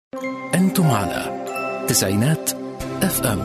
أنتم على تسعينات اف ام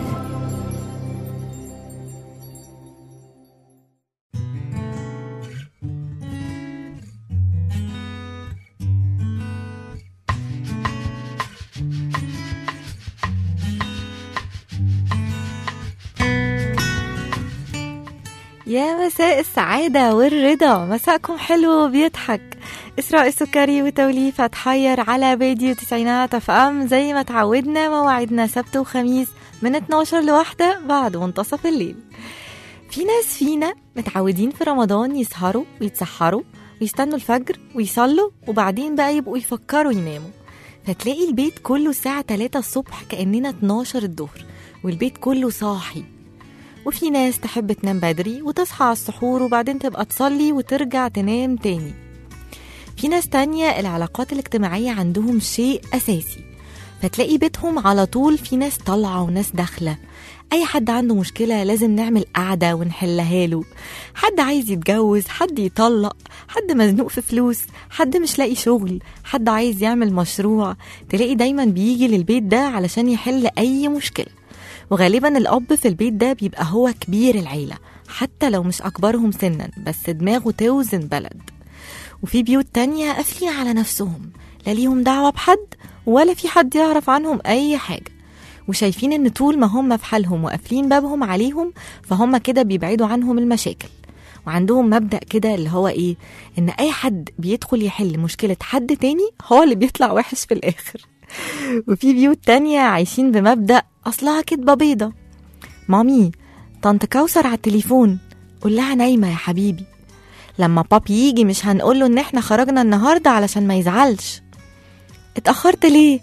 يا مساء السعادة والرضا مساءكم حلو وبيضحك إسراء السكري وتوليفة تحير على راديو تسعينات اف ام زي ما تعودنا مواعيدنا سبت وخميس من 12 لواحدة بعد منتصف الليل في ناس فينا متعودين في رمضان يسهروا ويتسحروا ويستنوا الفجر ويصلوا وبعدين بقى يبقوا يفكروا يناموا فتلاقي البيت كله الساعة 3 الصبح كأننا 12 الظهر والبيت كله صاحي وفي ناس تحب تنام بدري وتصحى على السحور وبعدين تبقى تصلي وترجع تنام تاني في ناس تانية العلاقات الاجتماعية عندهم شيء أساسي فتلاقي بيتهم على طول في ناس طالعة وناس داخلة أي حد عنده مشكلة لازم نعمل قعدة ونحلها له حد عايز يتجوز حد يطلق حد مزنوق في فلوس حد مش لاقي شغل حد عايز يعمل مشروع تلاقي دايما بيجي للبيت ده علشان يحل أي مشكلة وغالبا الأب في البيت ده بيبقى هو كبير العيلة حتى لو مش أكبرهم سنا بس دماغه توزن بلد وفي بيوت تانية قافلين على نفسهم لا ليهم دعوة بحد ولا في حد يعرف عنهم أي حاجة وشايفين إن طول ما هم في حالهم وقافلين بابهم عليهم فهم كده بيبعدوا عنهم المشاكل وعندهم مبدأ كده اللي هو إيه إن أي حد بيدخل يحل مشكلة حد تاني هو اللي بيطلع وحش في الآخر وفي بيوت تانية عايشين بمبدأ أصلها كدبة بيضة مامي طنط كوثر على التليفون قول لها نايمة يا حبيبي لما بابي يجي مش هنقوله ان احنا خرجنا النهاردة علشان ما يزعلش اتأخرت ليه؟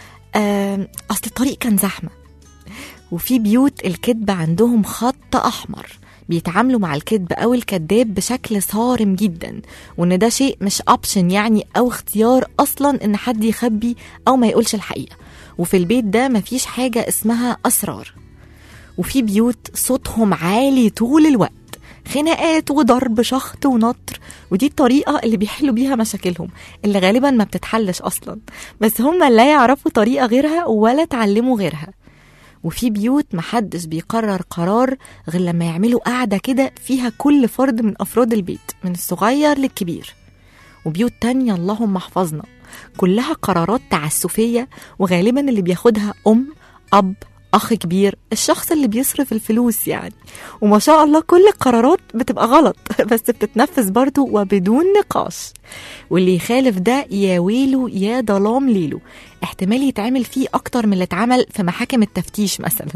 آه أصل الطريق كان زحمة وفي بيوت الكذب عندهم خط أحمر بيتعاملوا مع الكذب أو الكذاب بشكل صارم جدا وإن ده شيء مش أوبشن يعني أو اختيار أصلا إن حد يخبي أو ما يقولش الحقيقة وفي البيت ده مفيش حاجة اسمها أسرار وفي بيوت صوتهم عالي طول الوقت خناقات وضرب شخط ونطر ودي الطريقة اللي بيحلوا بيها مشاكلهم اللي غالبا ما بتتحلش أصلا بس هم لا يعرفوا طريقة غيرها ولا اتعلموا غيرها وفي بيوت محدش بيقرر قرار غير لما يعملوا قاعدة كده فيها كل فرد من أفراد البيت من الصغير للكبير وبيوت تانية اللهم احفظنا كلها قرارات تعسفية وغالبا اللي بياخدها أم أب أخ كبير الشخص اللي بيصرف الفلوس يعني وما شاء الله كل القرارات بتبقى غلط بس بتتنفذ برضو وبدون نقاش واللي يخالف ده يا ويله يا ظلام ليله احتمال يتعمل فيه أكتر من اللي اتعمل في محاكم التفتيش مثلا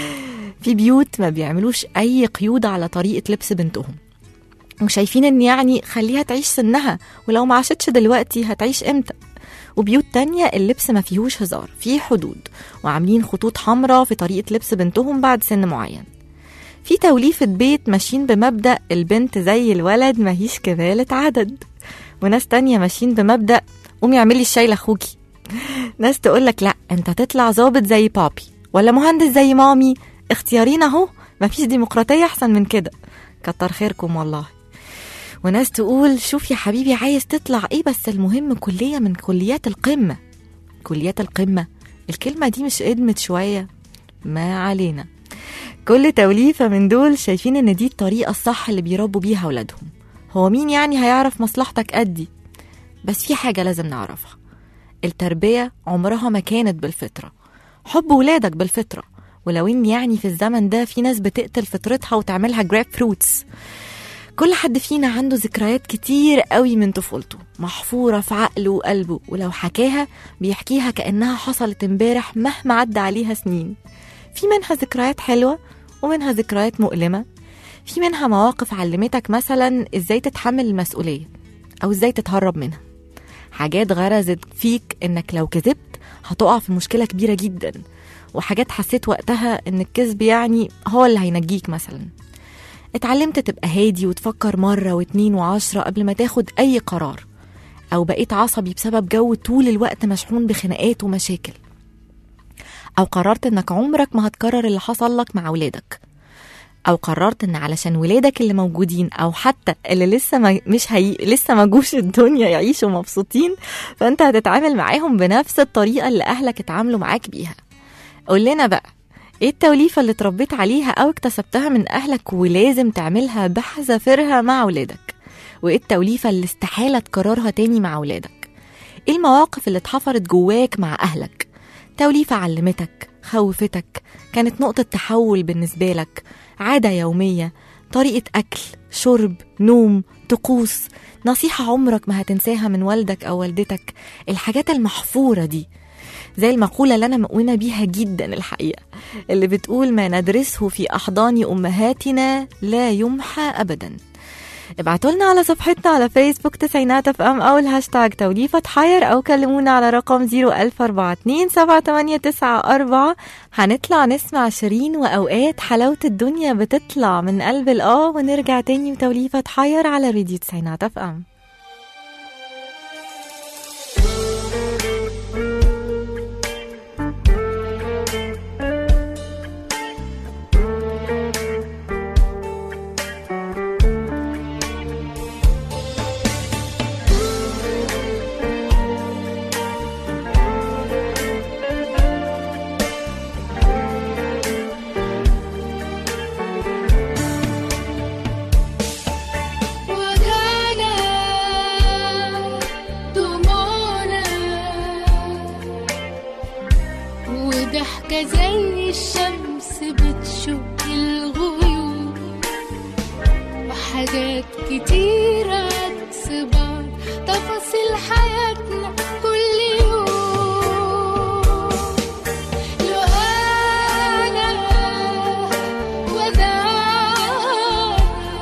في بيوت ما بيعملوش أي قيود على طريقة لبس بنتهم وشايفين ان يعني خليها تعيش سنها ولو ما عاشتش دلوقتي هتعيش امتى وبيوت تانية اللبس ما فيهوش هزار فيه حدود وعاملين خطوط حمراء في طريقة لبس بنتهم بعد سن معين في توليفة بيت ماشيين بمبدأ البنت زي الولد ماهيش كمالة عدد وناس تانية ماشيين بمبدأ قومي اعملي الشاي لاخوكي ناس تقولك لا انت تطلع ظابط زي بابي ولا مهندس زي مامي اختيارين اهو مفيش ديمقراطية احسن من كده كتر خيركم والله وناس تقول شوف يا حبيبي عايز تطلع ايه بس المهم كلية من كليات القمة كليات القمة الكلمة دي مش ادمت شوية ما علينا كل توليفة من دول شايفين ان دي الطريقة الصح اللي بيربوا بيها اولادهم هو مين يعني هيعرف مصلحتك قدي بس في حاجة لازم نعرفها التربية عمرها ما كانت بالفطرة حب ولادك بالفطرة ولو ان يعني في الزمن ده في ناس بتقتل فطرتها وتعملها جراب فروتس كل حد فينا عنده ذكريات كتير قوي من طفولته محفورة في عقله وقلبه ولو حكاها بيحكيها كأنها حصلت امبارح مهما عدى عليها سنين في منها ذكريات حلوة ومنها ذكريات مؤلمة في منها مواقف علمتك مثلا ازاي تتحمل المسؤولية أو ازاي تتهرب منها حاجات غرزت فيك انك لو كذبت هتقع في مشكلة كبيرة جدا وحاجات حسيت وقتها ان الكذب يعني هو اللي هينجيك مثلا اتعلمت تبقى هادي وتفكر مرة واتنين وعشرة قبل ما تاخد أي قرار أو بقيت عصبي بسبب جو طول الوقت مشحون بخناقات ومشاكل أو قررت إنك عمرك ما هتكرر اللي حصل لك مع أولادك او قررت ان علشان ولادك اللي موجودين او حتى اللي لسه ما مش هي لسه ما جوش الدنيا يعيشوا مبسوطين فانت هتتعامل معاهم بنفس الطريقه اللي اهلك اتعاملوا معاك بيها قول لنا بقى ايه التوليفة اللي اتربيت عليها او اكتسبتها من اهلك ولازم تعملها بحذافيرها مع ولادك وايه التوليفة اللي استحالة تكررها تاني مع ولادك ايه المواقف اللي اتحفرت جواك مع اهلك توليفة علمتك خوفتك كانت نقطة تحول بالنسبة لك عادة يومية طريقة أكل شرب نوم طقوس نصيحة عمرك ما هتنساها من والدك أو والدتك الحاجات المحفورة دي زي المقولة اللي أنا مؤمنة بيها جدا الحقيقة اللي بتقول ما ندرسه في أحضان أمهاتنا لا يمحى أبدا ابعتوا لنا على صفحتنا على فيسبوك تسعينات اف ام او الهاشتاج توليفة حير او كلمونا على رقم 01042 هنطلع نسمع شيرين واوقات حلاوة الدنيا بتطلع من قلب الاه ونرجع تاني وتوليفة حير على راديو تسعينات اف ام وجعنا دموعنا وضحكة زي الشمس بتشق الغيوم وحاجات كتير عكس بعض تفاصيل حياتنا كل يوم لو أنا وداعنا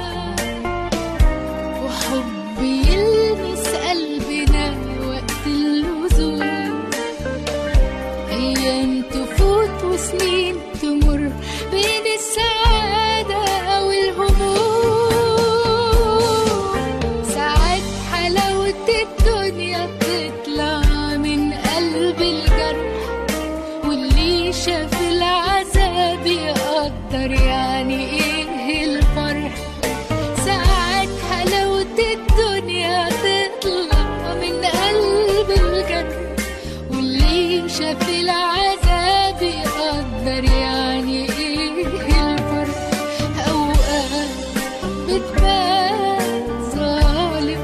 وحب يلمس قلبنا وقت اللزوم أيام تفوت وسنين تمر بين السعادة والهموم ساعات حلاوة الدنيا بتطلع من قلب الجرح واللي شاف العذاب يقدر يعني ايه الفرح ساعات حلاوة الدنيا تطلع من قلب الجنة واللي شاف العذاب يقدر يعني ايه الفرق اوقات بتبان ظالم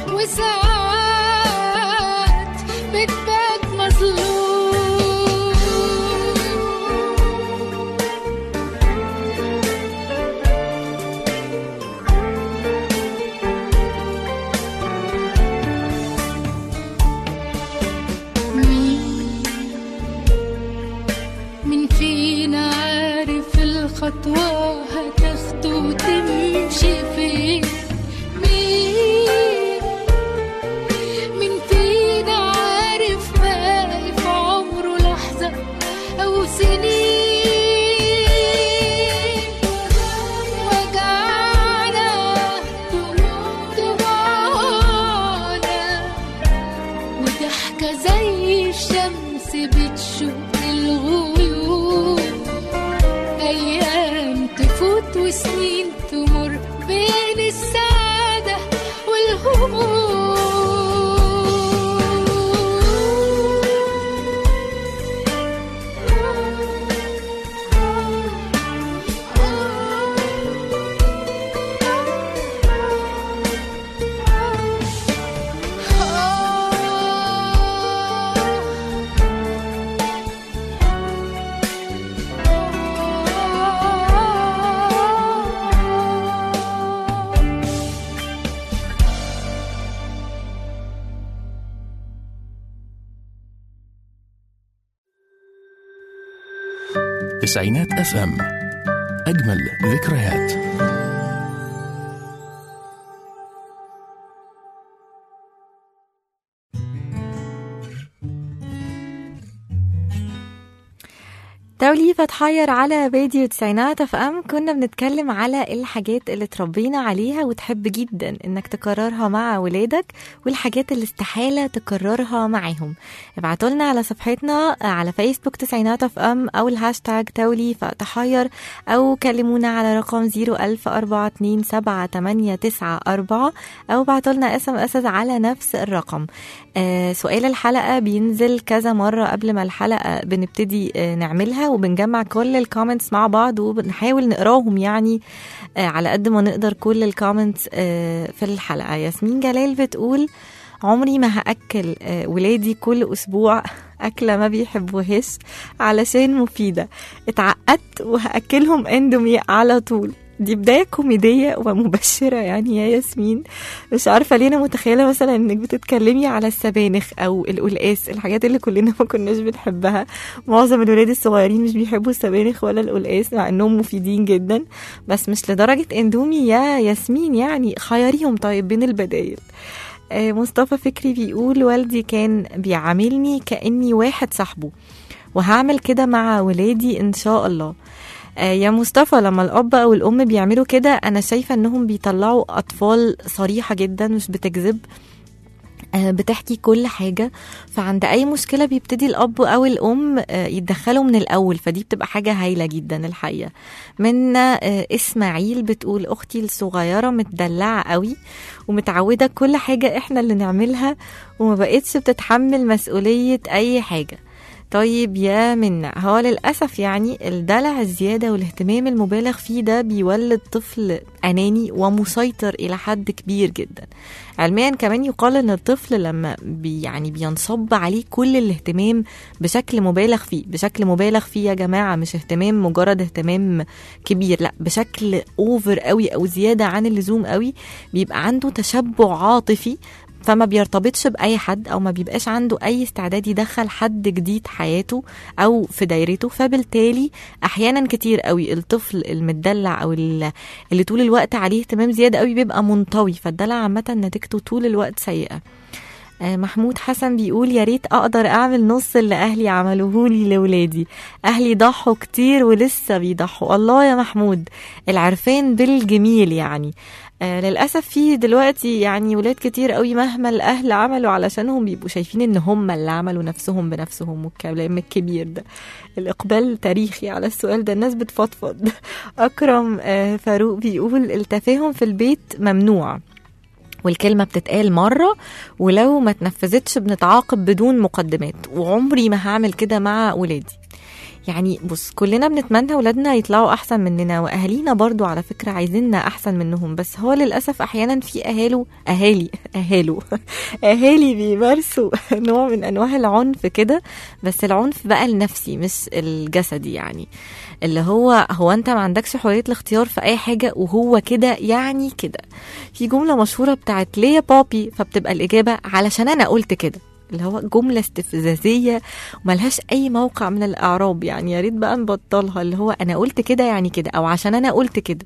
وساعات بتبان مظلوم مين من فينا عارف الخطوة هتاخده وتمشي فين مين من فينا عارف باقي في عمره لحظة أو سنين وجعنا دموعنا وضحكة زي الشمس بتشق الغيوم أيام تفوت وسنين تمر بين السعادة تسعينات اف ام اجمل ذكريات توليفة تحير على فيديو تسعينات اف ام كنا بنتكلم على الحاجات اللي تربينا عليها وتحب جدا انك تكررها مع ولادك والحاجات اللي استحالة تكررها معاهم ابعتوا لنا على صفحتنا على فيسبوك تسعينات اف ام او الهاشتاج توليفة تحير او كلمونا على رقم 010427894 او ابعتوا لنا اس ام اس على نفس الرقم آه سؤال الحلقة بينزل كذا مرة قبل ما الحلقة بنبتدي آه نعملها وبنجمع كل الكومنتس مع بعض وبنحاول نقراهم يعني آه على قد ما نقدر كل الكومنتس آه في الحلقة ياسمين جلال بتقول عمري ما هأكل آه ولادي كل أسبوع أكلة ما بيحبوهاش علشان مفيدة اتعقدت وهأكلهم اندومي على طول دي بداية كوميدية ومبشرة يعني يا ياسمين مش عارفة ليه أنا متخيلة مثلا إنك بتتكلمي على السبانخ أو القلقاس الحاجات اللي كلنا ما كناش بنحبها معظم الولاد الصغيرين مش بيحبوا السبانخ ولا القلقاس مع إنهم مفيدين جدا بس مش لدرجة اندومي يا ياسمين يعني خيريهم طيب بين البدايل آه، مصطفى فكري بيقول والدي كان بيعاملني كأني واحد صاحبه وهعمل كده مع ولادي إن شاء الله آه، يا مصطفى لما الأب أو الأم بيعملوا كده أنا شايفة إنهم بيطلعوا أطفال صريحة جدا مش بتكذب آه، بتحكي كل حاجة فعند أي مشكلة بيبتدي الأب أو الأم آه، يتدخلوا من الأول فدي بتبقى حاجة هايلة جدا الحقيقة منا آه، إسماعيل بتقول أختي الصغيرة متدلعة قوي ومتعودة كل حاجة إحنا اللي نعملها وما بقتش بتتحمل مسؤولية أي حاجة طيب يا منا هو للأسف يعني الدلع الزيادة والاهتمام المبالغ فيه ده بيولد طفل أناني ومسيطر إلى حد كبير جدا علميا كمان يقال ان الطفل لما بي يعني بينصب عليه كل الاهتمام بشكل مبالغ فيه بشكل مبالغ فيه يا جماعه مش اهتمام مجرد اهتمام كبير لا بشكل اوفر قوي او زياده عن اللزوم قوي بيبقى عنده تشبع عاطفي فما بيرتبطش بأي حد أو ما بيبقاش عنده أي استعداد يدخل حد جديد حياته أو في دايرته فبالتالي أحيانا كتير قوي الطفل المدلع أو ال- اللي طول الوقت عليه اهتمام زيادة قوي بيبقى منطوي فالدلع عامة نتيجته طول الوقت سيئة آه، محمود حسن بيقول يا ريت اقدر اعمل نص اللي اهلي عملوه لي لاولادي اهلي ضحوا كتير ولسه بيضحوا الله يا محمود العرفان بالجميل يعني آه للاسف في دلوقتي يعني ولاد كتير قوي مهما الاهل عملوا علشانهم بيبقوا شايفين ان هم اللي عملوا نفسهم بنفسهم والكلام الكبير ده الاقبال تاريخي على السؤال ده الناس بتفضفض اكرم آه فاروق بيقول التفاهم في البيت ممنوع والكلمة بتتقال مرة ولو ما تنفذتش بنتعاقب بدون مقدمات وعمري ما هعمل كده مع ولادي يعني بص كلنا بنتمنى ولادنا يطلعوا احسن مننا واهالينا برضو على فكره عايزيننا احسن منهم بس هو للاسف احيانا في اهالو اهالي اهالو اهالي بيمارسوا نوع من انواع العنف كده بس العنف بقى النفسي مش الجسدي يعني اللي هو هو انت ما عندكش حريه الاختيار في اي حاجه وهو كده يعني كده في جمله مشهوره بتاعت ليه يا بابي فبتبقى الاجابه علشان انا قلت كده اللي هو جملة استفزازية وملهاش أي موقع من الإعراب يعني يا ريت بقى نبطلها اللي هو أنا قلت كده يعني كده أو عشان أنا قلت كده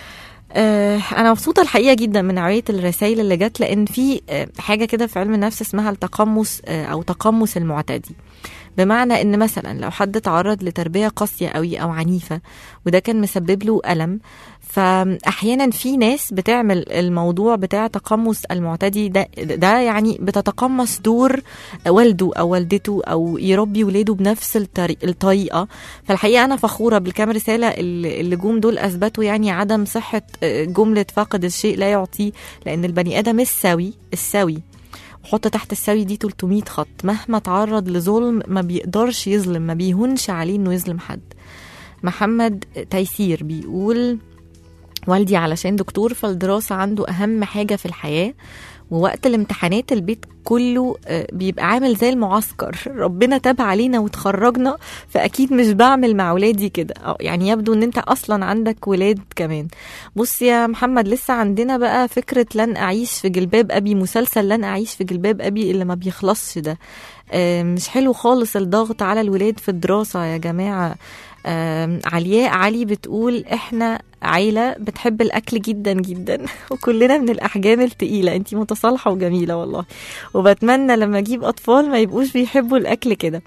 آه أنا مبسوطة الحقيقة جدا من نوعية الرسائل اللي جت لأن في آه حاجة كده في علم النفس اسمها التقمص آه أو تقمص المعتدي بمعنى ان مثلا لو حد تعرض لتربيه قاسيه قوي او عنيفه وده كان مسبب له الم فاحيانا في ناس بتعمل الموضوع بتاع تقمص المعتدي ده ده يعني بتتقمص دور والده او والدته او يربي ولاده بنفس الطريق الطريقه فالحقيقه انا فخوره بالكام رساله اللي اللي جم دول اثبتوا يعني عدم صحه جمله فاقد الشيء لا يعطيه لان البني ادم السوي السوي وحط تحت السوي دي 300 خط مهما تعرض لظلم ما بيقدرش يظلم ما بيهونش عليه انه يظلم حد محمد تيسير بيقول والدي علشان دكتور فالدراسة عنده أهم حاجة في الحياة ووقت الامتحانات البيت كله آه، بيبقى عامل زي المعسكر ربنا تاب علينا وتخرجنا فاكيد مش بعمل مع ولادي كده أو يعني يبدو ان انت اصلا عندك ولاد كمان بص يا محمد لسه عندنا بقى فكره لن اعيش في جلباب ابي مسلسل لن اعيش في جلباب ابي اللي ما بيخلصش ده آه، مش حلو خالص الضغط على الولاد في الدراسه يا جماعه آم، علياء علي بتقول احنا عيلة بتحب الأكل جدا جدا وكلنا من الأحجام التقيلة انتي متصالحة وجميلة والله وبتمنى لما أجيب أطفال ما يبقوش بيحبوا الأكل كده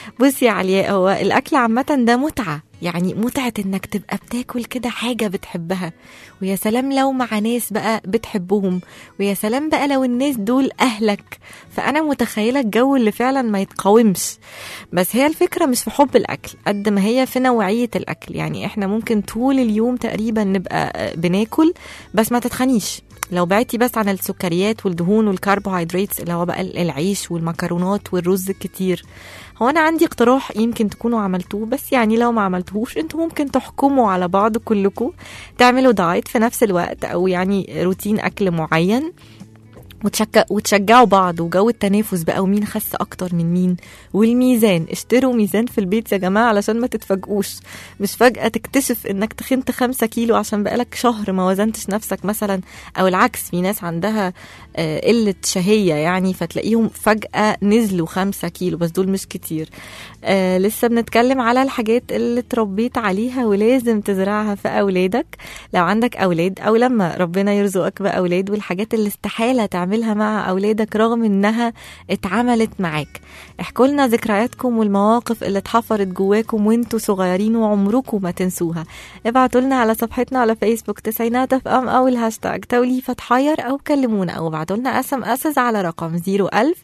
بصي يا علياء هو الاكل عامه ده متعه يعني متعه انك تبقى بتاكل كده حاجه بتحبها ويا سلام لو مع ناس بقى بتحبهم ويا سلام بقى لو الناس دول اهلك فانا متخيله الجو اللي فعلا ما يتقاومش بس هي الفكره مش في حب الاكل قد ما هي في نوعيه الاكل يعني احنا ممكن طول اليوم تقريبا نبقى آه، بناكل بس ما تتخنيش لو بعدتي بس عن السكريات والدهون والكربوهيدرات اللي هو بقى العيش والمكرونات والرز الكتير هو انا عندي اقتراح يمكن تكونوا عملتوه بس يعني لو ما عملتوهوش انتوا ممكن تحكموا على بعض كلكم تعملوا دايت في نفس الوقت او يعني روتين اكل معين وتشجع وتشجعوا بعض وجو التنافس بقى ومين خس اكتر من مين والميزان اشتروا ميزان في البيت يا جماعه علشان ما تتفاجئوش مش فجاه تكتشف انك تخنت خمسة كيلو عشان بقالك شهر ما وزنتش نفسك مثلا او العكس في ناس عندها آه، قله شهيه يعني فتلاقيهم فجاه نزلوا خمسة كيلو بس دول مش كتير آه لسه بنتكلم على الحاجات اللي اتربيت عليها ولازم تزرعها في اولادك لو عندك اولاد او لما ربنا يرزقك باولاد والحاجات اللي استحاله تعملها مع اولادك رغم انها اتعملت معاك احكوا لنا ذكرياتكم والمواقف اللي اتحفرت جواكم وانتوا صغيرين وعمركم ما تنسوها ابعتوا لنا على صفحتنا على فيسبوك تسعينات اف ام او الهاشتاج توليفة حير او كلمونا او ابعتوا لنا اس ام اس على رقم 01000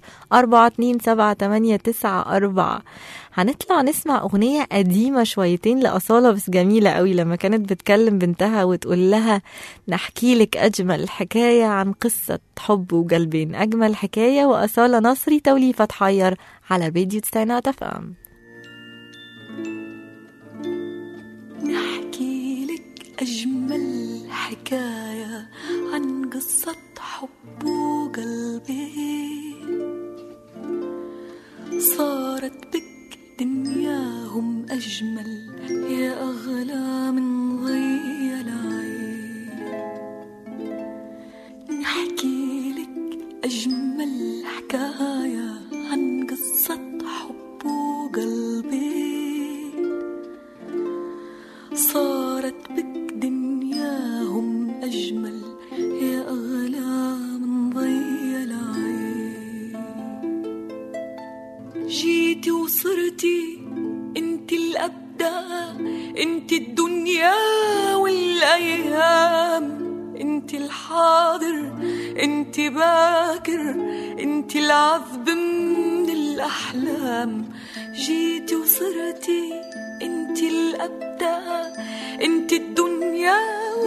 427 هنطلع نسمع أغنية قديمة شويتين لأصالة بس جميلة قوي لما كانت بتكلم بنتها وتقول لها نحكي لك أجمل حكاية عن قصة حب وقلبين أجمل حكاية وأصالة نصري توليفة حير على فيديو تستينات اف ام نحكي لك أجمل حكاية عن قصة حب وقلبي صارت بك دنياهم أجمل يا أغلى من ضي العين نحكي لك أجمل حكاية عن قصة حب وقلبي صارت بك دنياهم أجمل يا أغلى من ضي العين جيتي وصرتي انت الأبدع انت الدنيا والأيام انت الحاضر انت باكر انت العذب من الأحلام جيتي وصرتي انت الأبدع انت الدنيا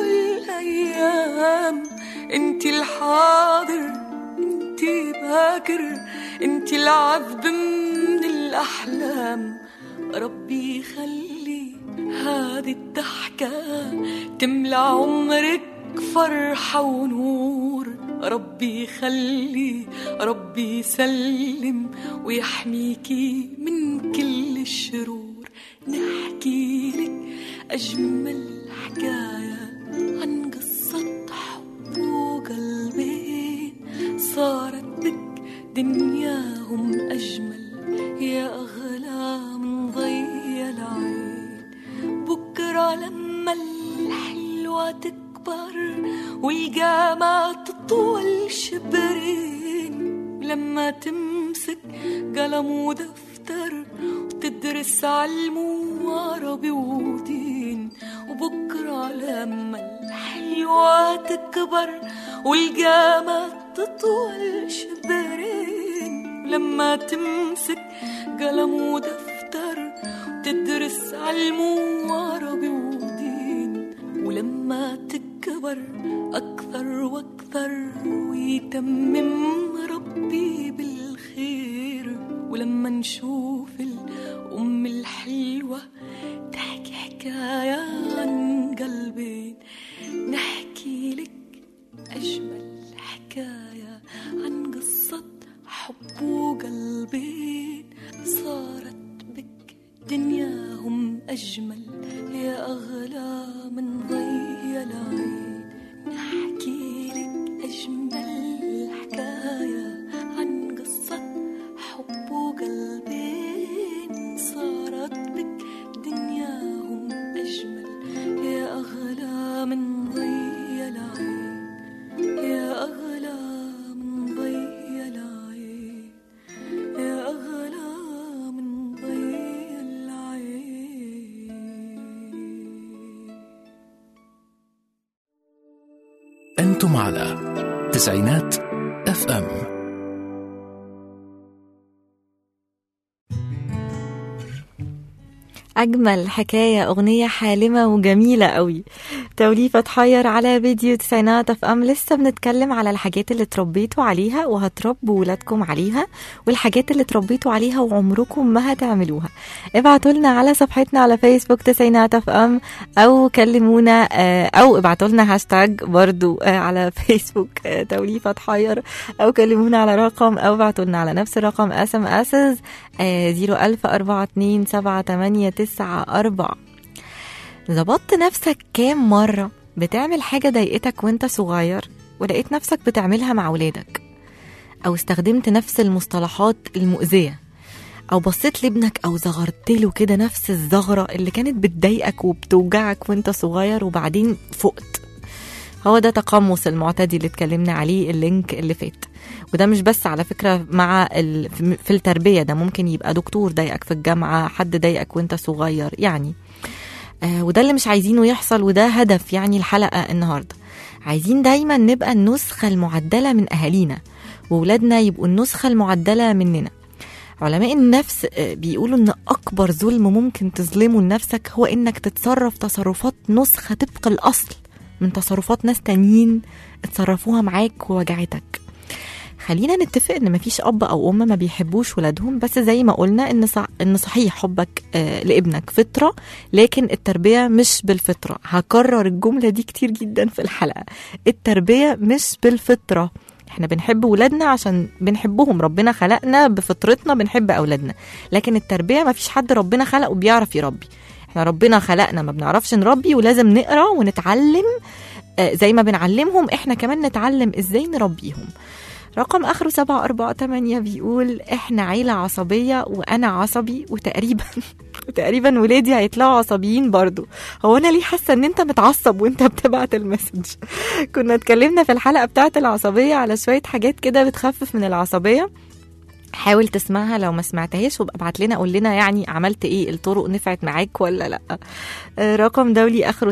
والأيام انت الحاضر انت باكر انت العذب من الأحلام ربي يخلي هذه الضحكة تملى عمرك فرحة ونور ربي يخلي ربي يسلم ويحميكي من كل الشرور نحكي لك أجمل حكاية عن قصة حب وقلبين صارت بك دنياهم أجمل يا أغلى من ضي العين بكرة لما الحلوة تكبر والجامعة تطول شبرين لما تمسك قلم ودفتر وتدرس علم وعربي ودين وبكرة لما الحلوة تكبر والجامعة تطول شبرين لما تمسك قلم ودفتر وتدرس علم وعربي ودين ولما تكبر أكثر وأكثر ويتمم ربي بالخير ولما نشوف الأم الحلوة تحكي حكاية عن قلبين نحكي لك أجمل حكاية عن قصة حب وقلبين صارت بك دنياهم أجمل يا أغلى من ضي العين نحكي لك أجمل حكاية عن قصة حب وقلبين صارت بك دنياهم أجمل يا أغلى من ضي العين يا أغلى من ضي العين يا أغلى من ضي أنتم على تسعينات اف ام أجمل حكاية أغنية حالمة وجميلة قوي توليفة تحير على فيديو تسعينات اف ام لسه بنتكلم على الحاجات اللي اتربيتوا عليها وهتربوا ولادكم عليها والحاجات اللي اتربيتوا عليها وعمركم ما هتعملوها ابعتوا لنا على صفحتنا على فيسبوك تسعينات اف ام او كلمونا آه، او ابعتوا لنا هاشتاج برضو آه، على فيسبوك آه، توليفة تحير او كلمونا على رقم او ابعتوا لنا على نفس الرقم اس ام اسز زيرو ألف أربعة اتنين سبعة تمانية تسعة أربعة ظبطت نفسك كام مرة بتعمل حاجة ضايقتك وانت صغير ولقيت نفسك بتعملها مع ولادك أو استخدمت نفس المصطلحات المؤذية أو بصيت لابنك أو زغرت له كده نفس الزغرة اللي كانت بتضايقك وبتوجعك وانت صغير وبعدين فقت هو ده تقمص المعتدي اللي اتكلمنا عليه اللينك اللي فات وده مش بس على فكرة مع ال... في التربية ده ممكن يبقى دكتور ضايقك في الجامعة حد ضايقك وانت صغير يعني آه وده اللي مش عايزينه يحصل وده هدف يعني الحلقة النهاردة عايزين دايما نبقى النسخة المعدلة من أهالينا وولادنا يبقوا النسخة المعدلة مننا علماء النفس آه، بيقولوا ان اكبر ظلم ممكن تظلمه لنفسك هو انك تتصرف تصرفات نسخة طبق الاصل من تصرفات ناس تانيين اتصرفوها معاك ووجعتك خلينا نتفق ان مفيش اب او ام ما بيحبوش ولادهم بس زي ما قلنا ان صح ان صحيح حبك آه لابنك فطره لكن التربيه مش بالفطره هكرر الجمله دي كتير جدا في الحلقه التربيه مش بالفطره احنا بنحب ولادنا عشان بنحبهم ربنا خلقنا بفطرتنا بنحب اولادنا لكن التربيه مفيش حد ربنا خلقه بيعرف يربي احنا ربنا خلقنا ما بنعرفش نربي ولازم نقرا ونتعلم آه، زي ما بنعلمهم احنا كمان نتعلم ازاي نربيهم رقم اخره سبعة أربعة تمانية بيقول احنا عيلة عصبية وانا عصبي وتقريبا وتقريبا ولادي هيطلعوا عصبيين برضو هو انا ليه حاسة ان انت متعصب وانت بتبعت المسج كنا اتكلمنا في الحلقة بتاعت العصبية على شوية حاجات كده بتخفف من العصبية حاول تسمعها لو ما سمعتهاش وابقى ابعت لنا قول لنا يعني عملت ايه الطرق نفعت معاك ولا لا آه، رقم دولي اخره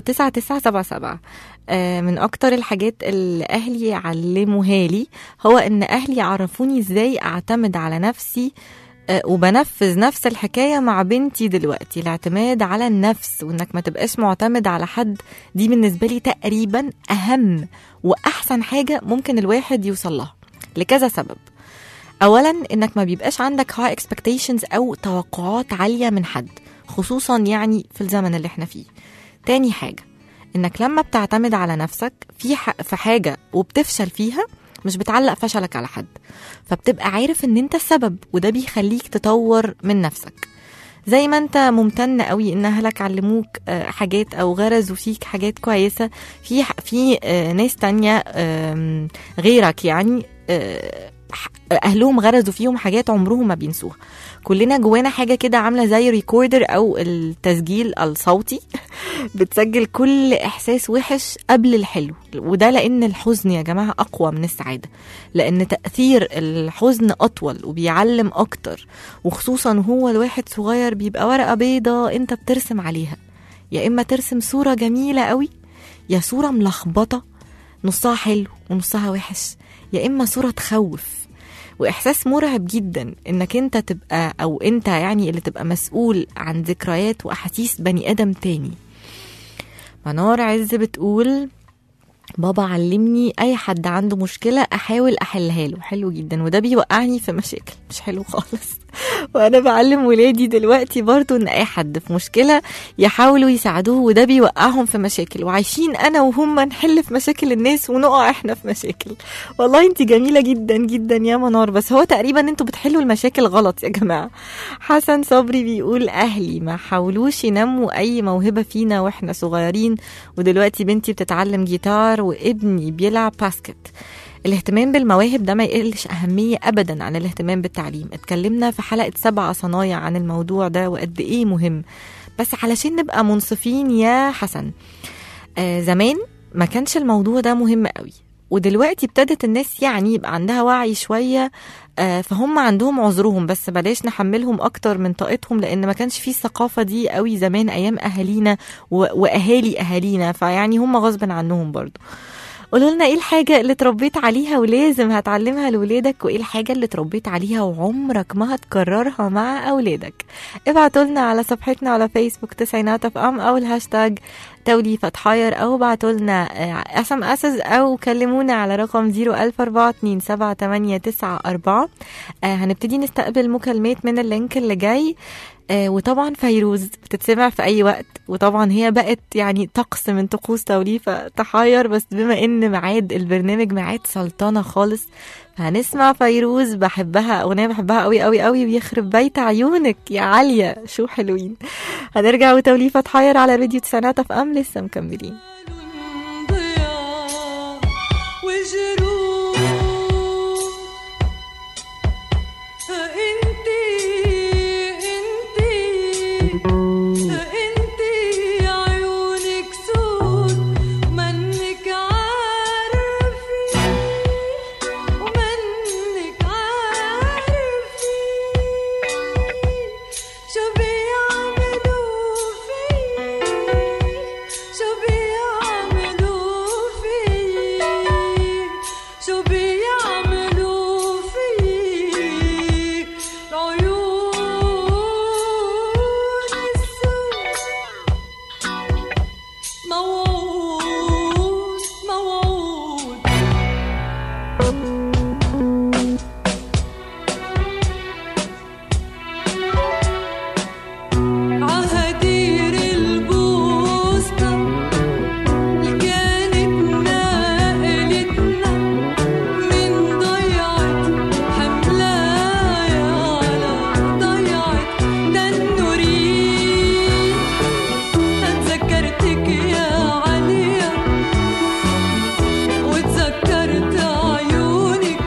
9977 آه، من اكتر الحاجات اللي اهلي علموها لي هو ان اهلي عرفوني ازاي اعتمد على نفسي آه، وبنفذ نفس الحكاية مع بنتي دلوقتي الاعتماد على النفس وانك ما تبقاش معتمد على حد دي بالنسبة لي تقريبا اهم واحسن حاجة ممكن الواحد يوصل لها لكذا سبب اولا انك ما بيبقاش عندك high expectations او توقعات عاليه من حد خصوصا يعني في الزمن اللي احنا فيه تاني حاجه انك لما بتعتمد على نفسك في ح- في حاجه وبتفشل فيها مش بتعلق فشلك على حد فبتبقى عارف ان انت السبب وده بيخليك تطور من نفسك زي ما انت ممتن قوي ان اهلك علموك آه، حاجات او غرزوا فيك حاجات كويسه في ح- في آه، ناس تانية آم، غيرك يعني آه، ح- اهلهم غرزوا فيهم حاجات عمرهم ما بينسوها كلنا جوانا حاجه كده عامله زي ريكوردر او التسجيل الصوتي بتسجل كل احساس وحش قبل الحلو وده لان الحزن يا جماعه اقوى من السعاده لان تاثير الحزن اطول وبيعلم اكتر وخصوصا هو الواحد صغير بيبقى ورقه بيضه انت بترسم عليها يا اما ترسم صوره جميله قوي يا صوره ملخبطه نصها حلو ونصها وحش يا اما صوره تخوف واحساس مرعب جدا انك انت تبقى او انت يعني اللي تبقى مسؤول عن ذكريات واحاسيس بني ادم تاني منار عز بتقول بابا علمني اي حد عنده مشكله احاول احلها له حلو جدا وده بيوقعني في مشاكل مش حلو خالص وانا بعلم ولادي دلوقتي برضو ان اي حد في مشكله يحاولوا يساعدوه وده بيوقعهم في مشاكل وعايشين انا وهم نحل في مشاكل الناس ونقع احنا في مشاكل والله انت جميله جدا جدا يا منار بس هو تقريبا انتوا بتحلوا المشاكل غلط يا جماعه حسن صبري بيقول اهلي ما حاولوش ينموا اي موهبه فينا واحنا صغيرين ودلوقتي بنتي بتتعلم جيتار وابني بيلعب باسكت الاهتمام بالمواهب ده ما يقلش أهمية أبدا عن الاهتمام بالتعليم اتكلمنا في حلقة سبع صنايع عن الموضوع ده وقد إيه مهم بس علشان نبقى منصفين يا حسن آه زمان ما كانش الموضوع ده مهم قوي ودلوقتي ابتدت الناس يعني يبقى عندها وعي شوية آه فهم عندهم عذرهم بس بلاش نحملهم أكتر من طاقتهم لأن ما كانش فيه الثقافة دي قوي زمان أيام أهالينا و- وأهالي أهالينا فيعني هم غصب عنهم برضو قولوا لنا ايه الحاجة اللي اتربيت عليها ولازم هتعلمها لولادك وايه الحاجة اللي اتربيت عليها وعمرك ما هتكررها مع اولادك ابعتوا لنا على صفحتنا على فيسبوك تسعينات اف ام او الهاشتاج توليفة حاير او بعتوا لنا اس ام اسز او كلمونا على رقم 004278994 آه هنبتدي نستقبل مكالمات من اللينك اللي جاي آه وطبعا فيروز بتتسمع في اي وقت وطبعا هي بقت يعني طقس من طقوس توليفة تحير بس بما ان ميعاد البرنامج ميعاد سلطنة خالص فهنسمع فيروز بحبها اغنية بحبها قوي قوي قوي بيخرب بيت عيونك يا عالية شو حلوين هنرجع وتوليفة تحير على راديو تسعينات اف ام لسه مكملين ضياع وجروح انتي انتي انتي عيونك سود منك عارفي ومنك عارفي شو بيعملوا في شو بيعملوا في شو بيعملوا في العيون السود موعود موعود عهدير البوسطة اللي كانت نقلتنا من ضيعة حملايا على ضيعة تنورين اتذكرتك يا عليا وتذكرت عيونك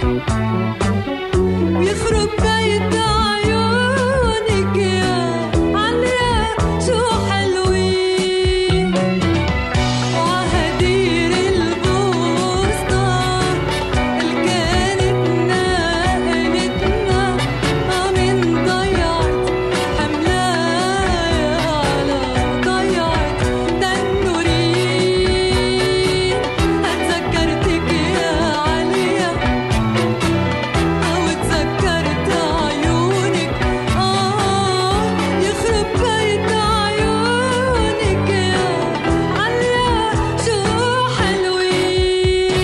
بيخرب بيت عيونك يا عليا شو حلوين وعهدير البوسطة اللي كانت نقلتنا من ضيعة حملايا على ضيعة تنورين اتذكرتك يا عليا وتذكرت عيونك آه يخرب بيت عيونك يا عليا شو حلوين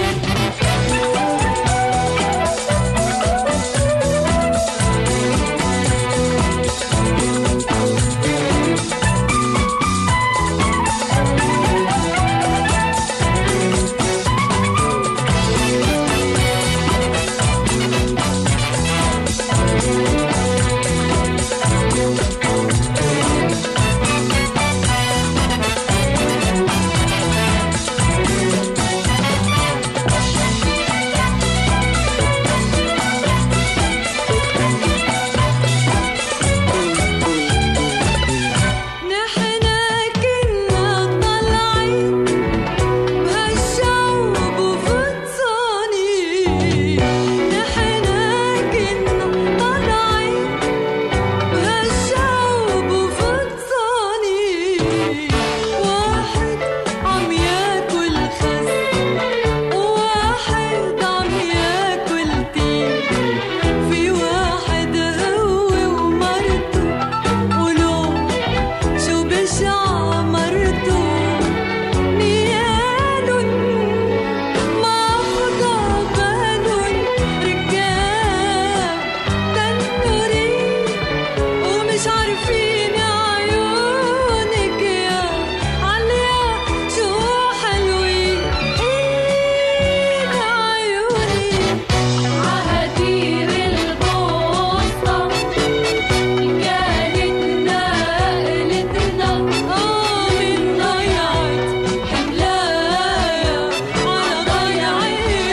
نحنا كنا طالعين بهالشوب وفطسانين نحنا كنا طالعين بهالشوب وفطسانين واحد عم ياكل خس وواحد عم ياكل تين في واحد هو ومرته ولون شو بشع مرته نيالن ما خطى بالن ركاب تنورين ومش عارفين عيونك يا عليا شو حلوين ايد عيوني عهدير البوسطة كانت نقلتنا آه من ضيعة حملايا على ضيعة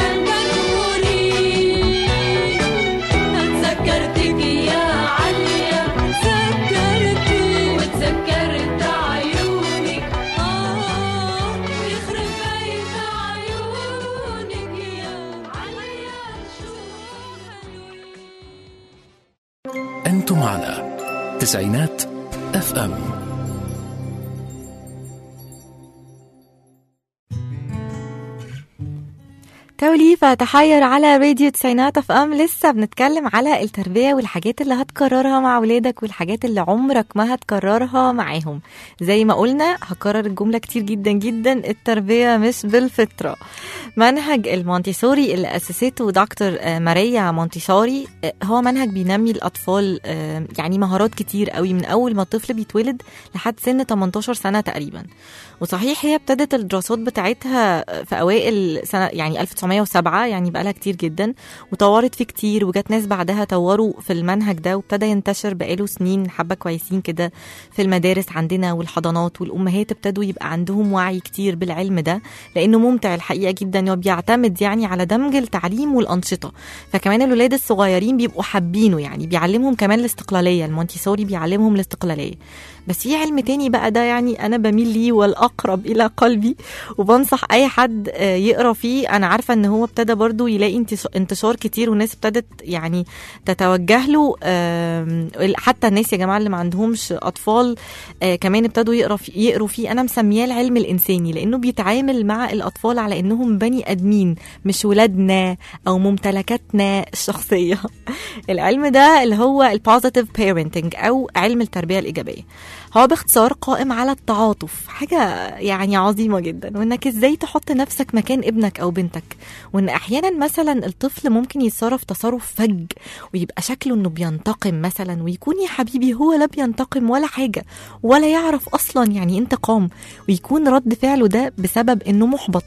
تنورين اتذكرتك يا عليا تذكرتي وتذكرت عيونك آه يخرب بيت عيونك يا عليا شو حلوين أنتم على تسعينات اف ام توليفة تحير على راديو تسعينات اف ام لسه بنتكلم على التربية والحاجات اللي هتكررها مع ولادك والحاجات اللي عمرك ما هتكررها معاهم زي ما قلنا هكرر الجملة كتير جدا جدا التربية مش بالفطرة منهج المونتيسوري اللي أسسته دكتور آه، ماريا مونتيسوري آه، هو منهج بينمي الأطفال آه، يعني مهارات كتير قوي من أول ما الطفل بيتولد لحد سن 18 سنة تقريبا وصحيح هي ابتدت الدراسات بتاعتها في اوائل سنه يعني 1907 يعني بقالها كتير جدا وطورت فيه كتير وجات ناس بعدها طوروا في المنهج ده وابتدى ينتشر بقاله سنين حبه كويسين كده في المدارس عندنا والحضانات والامهات ابتدوا يبقى عندهم وعي كتير بالعلم ده لانه ممتع الحقيقه جدا وبيعتمد يعني على دمج التعليم والانشطه فكمان الولاد الصغيرين بيبقوا حابينه يعني بيعلمهم كمان الاستقلاليه المونتيسوري بيعلمهم الاستقلاليه بس في علم تاني بقى ده يعني انا بميل ليه والاقرب الى قلبي وبنصح اي حد آه، يقرا فيه انا عارفه ان هو ابتدى برضو يلاقي انتش- انتشار كتير والناس ابتدت يعني تتوجه له آم، حتى الناس يا جماعه اللي ما عندهمش اطفال آه، كمان ابتدوا يقرا في يقروا فيه انا مسمياه العلم الانساني لانه بيتعامل مع الاطفال على انهم بني ادمين مش ولادنا او ممتلكاتنا الشخصيه العلم ده اللي هو البوزيتيف بيرنتنج او علم التربيه الايجابيه هو باختصار قائم على التعاطف حاجة يعني عظيمة جدا وانك ازاي تحط نفسك مكان ابنك او بنتك وان احيانا مثلا الطفل ممكن يتصرف تصرف فج ويبقى شكله انه بينتقم مثلا ويكون يا حبيبي هو لا بينتقم ولا حاجة ولا يعرف اصلا يعني إيه انتقام ويكون رد فعله ده بسبب انه محبط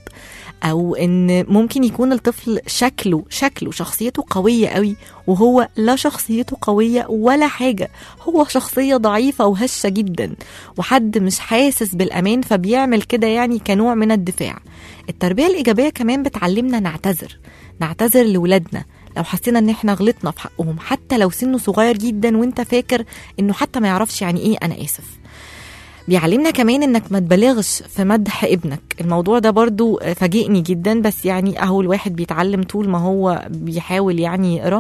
او ان ممكن يكون الطفل شكله شكله شخصيته قويه قوي وهو لا شخصيته قويه ولا حاجه هو شخصيه ضعيفه وهشه جدا وحد مش حاسس بالامان فبيعمل كده يعني كنوع من الدفاع التربيه الايجابيه كمان بتعلمنا نعتذر نعتذر لولادنا لو حسينا ان احنا غلطنا في حقهم حتى لو سنه صغير جدا وانت فاكر انه حتى ما يعرفش يعني ايه انا اسف بيعلمنا كمان انك ما تبالغش في مدح ابنك الموضوع ده برضو فاجئني جدا بس يعني اهو الواحد بيتعلم طول ما هو بيحاول يعني يقرا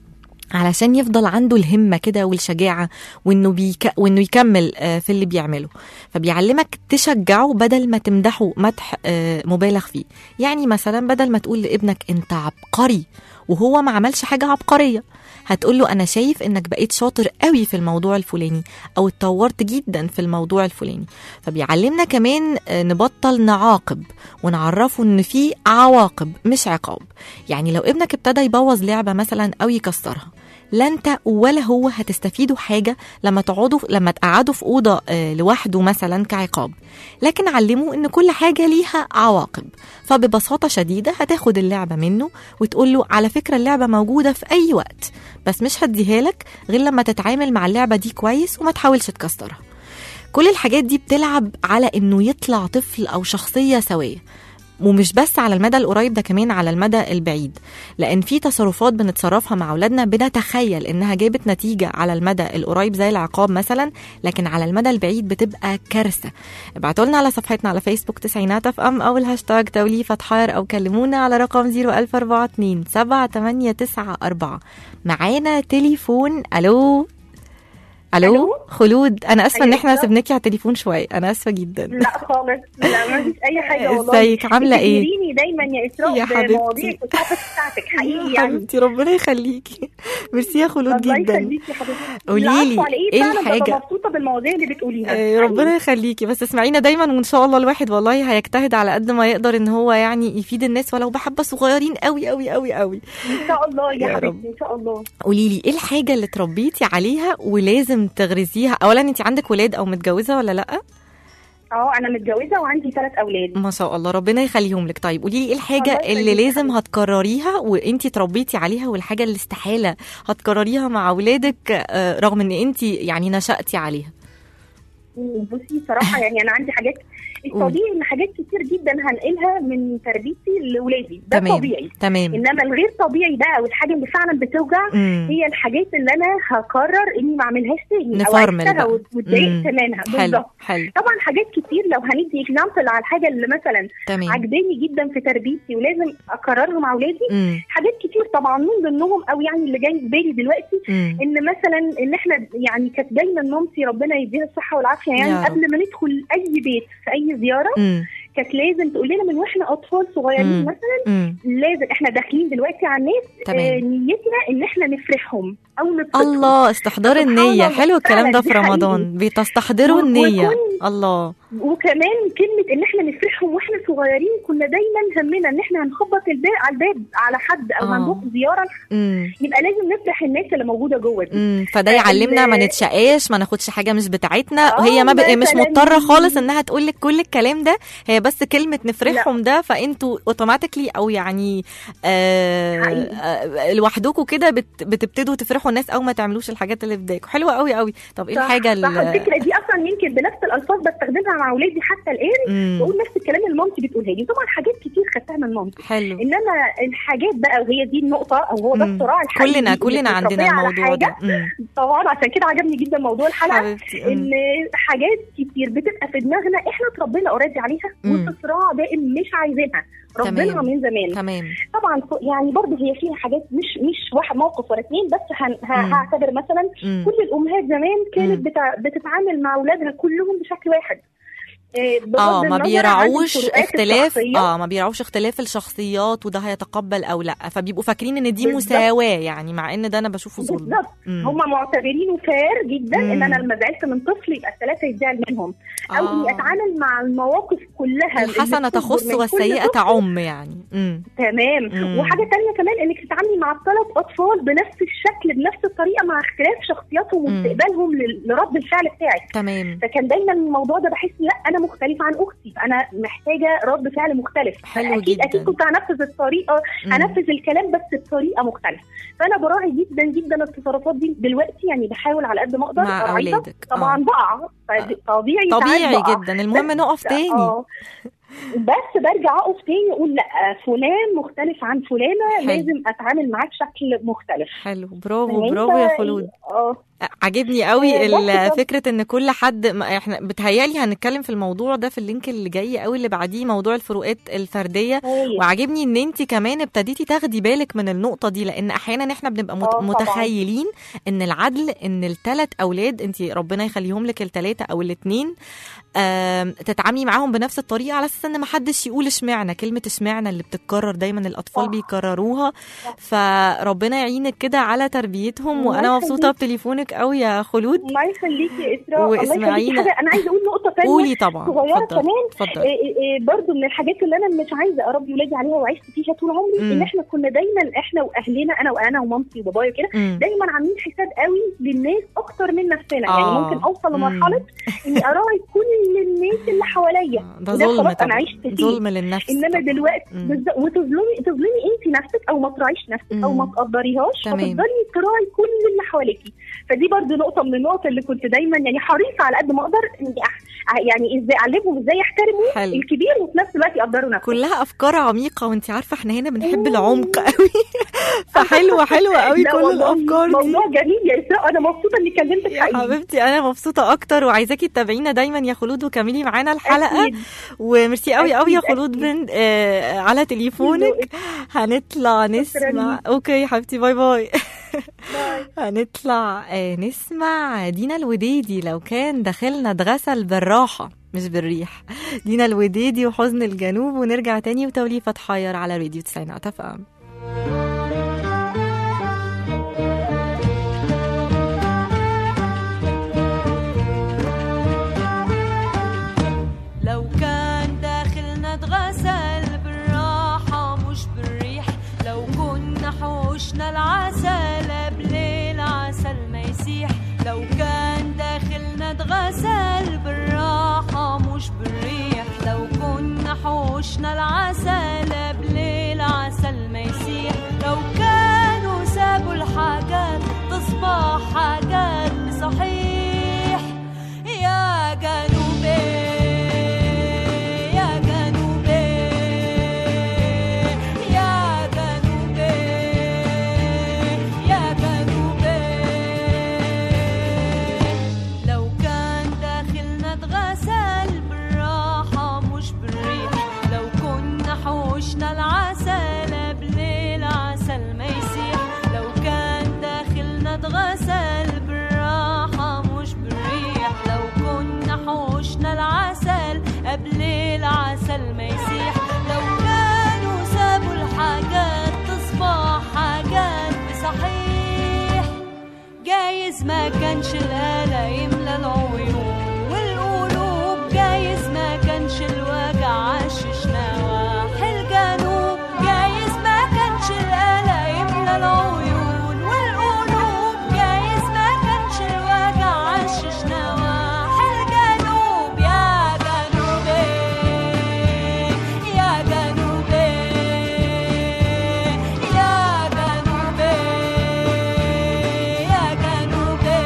علشان يفضل عنده الهمه كده والشجاعه وانه بيك وانه يكمل آه، في اللي بيعمله فبيعلمك تشجعه بدل ما تمدحه مدح آه، مبالغ فيه يعني مثلا بدل ما تقول لابنك انت عبقري وهو ما عملش حاجه عبقريه هتقول له انا شايف انك بقيت شاطر قوي في الموضوع الفلاني او اتطورت جدا في الموضوع الفلاني فبيعلمنا كمان آه، نبطل نعاقب ونعرفه ان في عواقب مش عقاب يعني لو ابنك ابتدى يبوظ لعبه مثلا او يكسرها لا انت ولا هو هتستفيدوا حاجه لما تقعدوا لما تقعدوا في اوضه آه، لوحده مثلا كعقاب لكن علموا ان كل حاجه ليها عواقب فببساطه شديده هتاخد اللعبه منه وتقول له على فكره اللعبه موجوده في اي وقت بس مش هديها لك غير لما تتعامل مع اللعبه دي كويس وما تحاولش تكسرها كل الحاجات دي بتلعب على انه يطلع طفل او شخصيه سويه ومش بس على المدى القريب ده كمان على المدى البعيد لان في تصرفات بنتصرفها مع اولادنا بنتخيل انها جابت نتيجه على المدى القريب زي العقاب مثلا لكن على المدى البعيد بتبقى كارثه ابعتوا لنا على صفحتنا على فيسبوك تسعينات اف ام او الهاشتاج توليفه حار او كلمونا على رقم 01042 7894 معانا تليفون الو الو ألو؟ خلود انا اسفه ان أيوة احنا بالظبط. سبناكي على التليفون شويه انا اسفه جدا لا خالص لا ما فيش اي حاجه والله ازيك عامله ايه بتثيريني دايما يا اسراء يا حبيبتي. بمواضيع التوبيك بتاعتك حقيقي يا يعني حبيبتي ربنا يخليكي ميرسي يا خلود الله جدا يخليكي يا حبيبتي قولي العفو لي، على ايه إيه فعلا ببقى الحاجة؟ مبسوطه بالمواضيع اللي بتقوليها آه، حقيقي. ربنا يخليكي بس اسمعينا دايما وان شاء الله الواحد والله هيجتهد على قد ما يقدر ان هو يعني يفيد الناس ولو بحبه صغيرين قوي قوي قوي قوي ان شاء الله يا يا رب. حبيبتي ان شاء الله قولي لي ايه الحاجه اللي تربيتي عليها ولازم تغرزيها اولا انت عندك ولاد او متجوزه ولا لا اه انا متجوزه وعندي ثلاث اولاد ما شاء الله ربنا يخليهم لك طيب قولي لي ايه الحاجه الله اللي يخليك لازم حبيبتي. هتكرريها وانت تربيتي عليها والحاجه اللي استحاله هتكرريها مع اولادك آه، رغم ان انت يعني نشأتي عليها بصي صراحه يعني انا عندي حاجات الطبيعي ان حاجات كتير جدا هنقلها من تربيتي لاولادي ده تمام. طبيعي تمام انما الغير طبيعي بقى والحاجه اللي فعلا بتوجع مم. هي الحاجات اللي انا هقرر اني ما اعملهاش تاني نفرمل او عرفتها بقى. وت- واتضايقت مم. منها حلو بالظبط حلو طبعا حاجات كتير لو هندي اكزامبل على الحاجه اللي مثلا تمام عجباني جدا في تربيتي ولازم اكررها مع اولادي مم. حاجات كتير طبعا من ضمنهم او يعني اللي جاي في بالي دلوقتي مم. ان مثلا ان احنا يعني كانت دايما مامتي ربنا يديها الصحه والعافيه يا يعني رب. قبل ما ندخل اي بيت في اي زياره مم. كانت لازم تقول لنا من واحنا اطفال صغيرين مم. مثلا مم. لازم احنا داخلين دلوقتي على الناس آه تمام نيتنا ان احنا نفرحهم او نبسطهم الله استحضار سبحان النية الله، حلو الكلام فعلا ده دي في حقيقي. رمضان بتستحضروا و- النية وكون- الله وكمان كلمه ان احنا نفرحهم واحنا صغيرين كنا دايما همنا ان احنا هنخبط الباب على الباب على حد او آه. هنروح زياره امم يبقى لازم نفرح الناس اللي موجوده جوه دي امم فده فال- يعلمنا ما نتشقاش ما ناخدش حاجه مش بتاعتنا آه، وهي ما ب... مش مثلاً. مضطره خالص انها تقول لك كل الكلام ده هي بس كلمه نفرحهم ده فانتوا اوتوماتيكلي او يعني آه حقيقي. آه لوحدكم كده بت... بتبتدوا تفرحوا الناس او ما تعملوش الحاجات اللي في بالكم حلوه قوي قوي طب ايه صح، الحاجه صح اللي الفكره دي اصلا يمكن بنفس الالفاظ بستخدمها مع اولادي حتى الان مم، بقول نفس الكلام اللي مامتي بتقولها لي طبعا حاجات كتير خدتها من مامتي حلو انما الحاجات بقى وهي دي النقطه او هو ده مم. الصراع الحقيقي كلنا اللي كلنا عندنا متربية على الموضوع ده حاجة. مم، طبعا عشان كده عجبني جدا موضوع الحلقه حبيبتي مم. ان حاجات كتير بتبقى في دماغنا احنا اتربينا اوريدي عليها مم. وفي صراع دائم مش عايزينها ربنا تمام. من زمان تمام طبعا ف- يعني برضه هي فيها حاجات مش مش واحد موقف ولا اتنين بس هن- ه- مم. هعتبر مثلا مم. كل الامهات زمان مم. كانت بتع... بتتعامل مع اولادها كلهم بشكل واحد إيه، بغض اه ما النظر عن بيراعوش الفروقات اختلاف الشخصية. اه ما بيراعوش اختلاف الشخصيات وده هيتقبل او لا فبيبقوا فاكرين ان دي بالظبط. مساواه يعني مع ان ده انا بشوفه ظلم بالظبط مم. هم معتبرينه فير جدا مم. ان انا لما زعلت من طفل يبقى الثلاثه يزعل منهم او آه. اني اتعامل مع المواقف كلها اللي الحسنه بتصدر تخص من كل والسيئه طفل. تعم يعني مم. تمام مم. وحاجه تانية كمان انك تتعاملي مع الثلاث اطفال بنفس الشكل بنفس الطريقه مع اختلاف شخصياتهم مم. واستقبالهم لل- لرد الفعل بتاعك تمام فكان دايما الموضوع ده بحس لا انا مختلفه عن اختي انا محتاجه رد فعل مختلف حلو اكيد جدا. اكيد كنت هنفذ الطريقه مم. هنفذ الكلام بس بطريقه مختلفه فانا براعي جدا جدا التصرفات دي دلوقتي يعني بحاول على قد ما اقدر مع أراعيها. اولادك طبعا آه. بقع فطبيعي ساعات طبيعي بقع. جدا المهم نقف تاني اه بس برجع اقف تاني اقول لا فلان مختلف عن فلانه حلو. لازم اتعامل معاه بشكل مختلف حلو برافو فهمت؟ برافو يا خلود اه عاجبني قوي آه، بس ال- طب- فكره ان كل حد ما احنا بتهيالي هنتكلم في الموضوع ده في اللينك اللي جاي قوي اللي بعديه موضوع الفروقات الفرديه هايل. وعاجبني ان انت كمان ابتديتي تاخدي بالك من النقطه دي لان احيانا احنا بنبقى مت- آه، طبعاً. متخيلين ان العدل ان الثلاث اولاد انت ربنا يخليهم لك الثلاثه او الاثنين تتعاملي معاهم بنفس الطريقه على اساس ان ما حدش يقول اشمعنى كلمه اشمعنى اللي بتتكرر دايما الاطفال صح. بيكرروها فربنا يعينك كده على تربيتهم الله وانا مبسوطه يخليك. بتليفونك قوي يا خلود الله يخليكي يا اسراء الله يخليكي واسمعينا. حاجه انا عايزه اقول نقطه ثانيه قولي طبعا صغيره اتفضلي كمان اتفضلي إيه إيه إيه برضو من الحاجات اللي انا مش عايزه اربي ولادي عليها وعشت فيها طول عمري مم. ان احنا كنا دايما احنا واهلنا انا وانا ومامتي وبابايا كده مم. دايما عاملين حساب قوي للناس اكتر من نفسنا يعني آه. ممكن اوصل مم. لمرحله اني اراعي كل الناس اللي حواليا ده وده ظلم خلاص انا طبعا عشت فيه ظلم للنفس انما طبعاً. دلوقتي مم. بالظبط وتظلمي تظلمي انت نفسك او ما تراعيش نفسك او مم. ما تقدريهاش تمام. فتفضلي تراعي كل اللي حواليكي فدي برضو نقطه من النقط اللي كنت دايما يعني حريصه على قد ما اقدر اني أح- يعني ازاي اعلمهم ازاي يحترموا حلو. الكبير وفي نفس الوقت يقدروا نفسهم كلها افكار عميقه وانت عارفه احنا هنا بنحب العمق قوي فحلوه حلوه قوي لا كل والله الافكار دي موضوع جميل يا اسراء انا مبسوطه اني كلمتك يا حقيقي حبيبتي انا مبسوطه اكتر وعايزاكي تتابعينا دايما يا خلود وكملي معانا الحلقه أكيد. وميرسي قوي قوي يا أكيد، خلود أكيد. بن آه على تليفونك هنطلع نسمع ليك. اوكي حبيبتي باي باي باي. هنطلع آه، نسمع دينا الوديدي لو كان داخلنا اتغسل بالراحة مش بالريح دينا الوديدي وحزن الجنوب ونرجع تاني وتوليفة تحير على راديو تسعينات اف ام لو كان داخلنا اتغسل بالراحة مش بالريح لو كنا حوشنا العسل قبل العسل ما يسيح لو كان داخلنا اتغسل بالراحة مش بالريح لو كنا حوشنا العسل قبل العسل ما يسيح لو كانوا سابوا الحاجات تصبح حاجات بصحيح يا جنوبي يا جنوبي يا جنوبي يا جنوبي لو كان داخلنا اتغسل بالراحة مش بالريح لو كنا حوش جايز ما كانش الهلا يملى العيون والقلوب جايز ما كانش الوجع عشش نواحي الجنوب جايز ما كانش الهلا يملى العيون والقلوب جايز ما كانش الوجع عشش نواحي الجنوب يا جنوبي يا جنوبي يا جنوبي يا جنوبي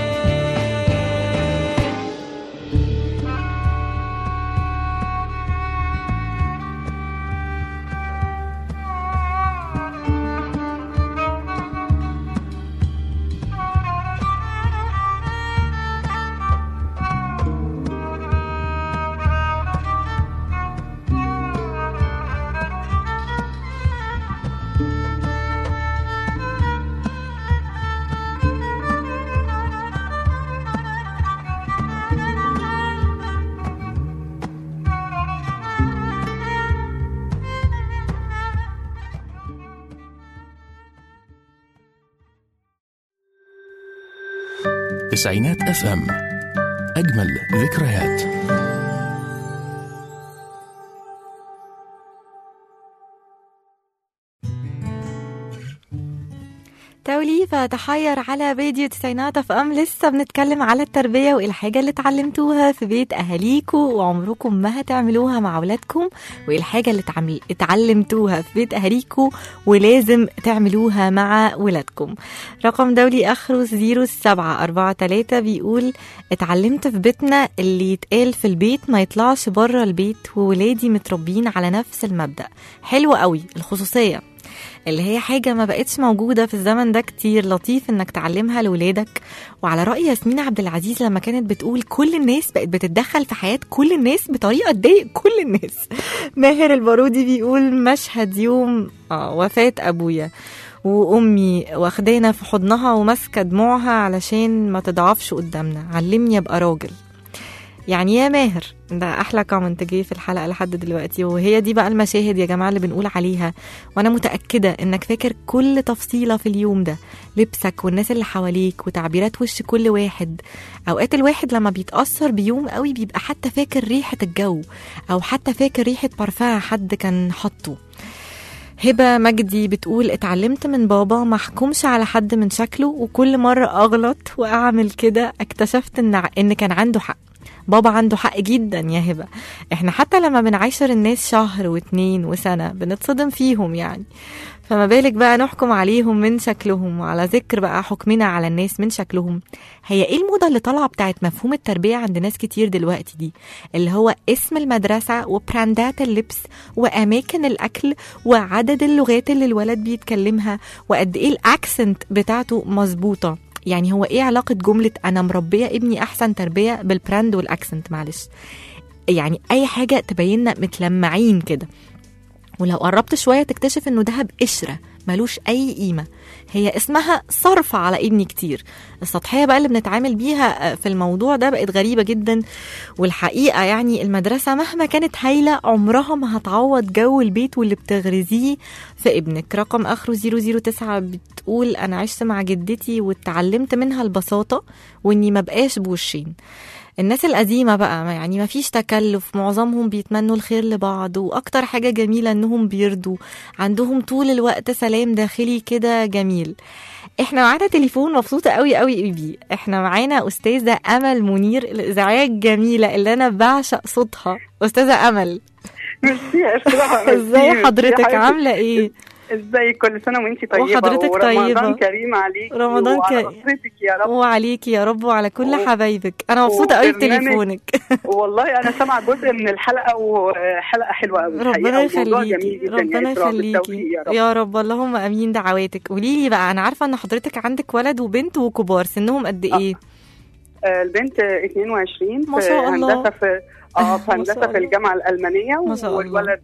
تسعينات اف ام اجمل ذكريات توليفة تحير على فيديو تسعينات اف ام لسه بنتكلم على التربية وايه الحاجة اللي اتعلمتوها في بيت اهاليكم وعمركم ما هتعملوها مع اولادكم وايه الحاجة اللي اتعمل... اتعلمتوها في بيت اهاليكم ولازم تعملوها مع ولادكم رقم دولي اخره 0743 بيقول اتعلمت في بيتنا اللي يتقال في البيت ما يطلعش بره البيت وولادي متربيين على نفس المبدأ حلو قوي الخصوصية اللي هي حاجة ما بقتش موجودة في الزمن ده كتير لطيف انك تعلمها لولادك وعلى رأي ياسمين عبد العزيز لما كانت بتقول كل الناس بقت بتتدخل في حياة كل الناس بطريقة تضايق كل الناس ماهر البارودي بيقول مشهد يوم آه وفاة أبويا وأمي واخدانا في حضنها وماسكة دموعها علشان ما تضعفش قدامنا علمني أبقى راجل يعني يا ماهر ده احلى كومنت جه في الحلقه لحد دلوقتي وهي دي بقى المشاهد يا جماعه اللي بنقول عليها وانا متاكده انك فاكر كل تفصيله في اليوم ده لبسك والناس اللي حواليك وتعبيرات وش كل واحد اوقات الواحد لما بيتاثر بيوم قوي بيبقى حتى فاكر ريحه الجو او حتى فاكر ريحه بارفان حد كان حاطه هبة مجدي بتقول اتعلمت من بابا ما احكمش على حد من شكله وكل مرة اغلط واعمل كده اكتشفت ان ان كان عنده حق بابا عنده حق جدا يا هبة احنا حتى لما بنعاشر الناس شهر واتنين وسنة بنتصدم فيهم يعني فما بالك بقى نحكم عليهم من شكلهم وعلى ذكر بقى حكمنا على الناس من شكلهم هي ايه الموضة اللي طالعة بتاعت مفهوم التربية عند ناس كتير دلوقتي دي اللي هو اسم المدرسة وبراندات اللبس وأماكن الأكل وعدد اللغات اللي الولد بيتكلمها وقد ايه الأكسنت بتاعته مظبوطة يعني هو ايه علاقة جملة أنا مربية ابني أحسن تربية بالبراند والأكسنت معلش يعني أي حاجة تبيننا متلمعين كده ولو قربت شوية تكتشف انه دهب قشرة ملوش أي قيمة هي اسمها صرف على ابني كتير السطحية بقى اللي بنتعامل بيها في الموضوع ده بقت غريبة جدا والحقيقة يعني المدرسة مهما كانت هايلة عمرها ما هتعوض جو البيت واللي بتغرزيه في ابنك رقم آخره 009 بتقول أنا عشت مع جدتي واتعلمت منها البساطة وإني ما بقاش بوشين الناس القديمة بقى يعني ما فيش تكلف معظمهم بيتمنوا الخير لبعض وأكتر حاجة جميلة إنهم بيرضوا عندهم طول الوقت سلام داخلي كده جميل احنا معانا تليفون مبسوطة قوي قوي بيه احنا معانا أستاذة أمل منير الإذاعية الجميلة اللي أنا بعشق صوتها أستاذة أمل ميرسي يا إسراء ازاي ميرسي. حضرتك حبيبتي. عاملة ايه ازاي كل سنه وانتي طيبه وحضرتك ورمضان طيبة. كريم عليكي رمضان وعلى كريم. اسرتك يا رب وعليكي يا رب وعلى كل و- حبايبك أنا مبسوطة قوي وبرنامج- بتليفونك والله انا سامعه جزء من الحلقه وحلقه حلوه قوي ربنا وموضوع جميل يخليكي جدا ربنا يا إسراء بالتوفيق يخليكي يا رب يا رب اللهم امين دعواتك قولي لي بقى انا عارفه ان حضرتك عندك ولد وبنت وكبار سنهم قد ايه آه، البنت 22 ما في شاء الله. هندسه في اه في ما هندسه شاء في الله. الجامعه الالمانيه ما شاء الله. والولد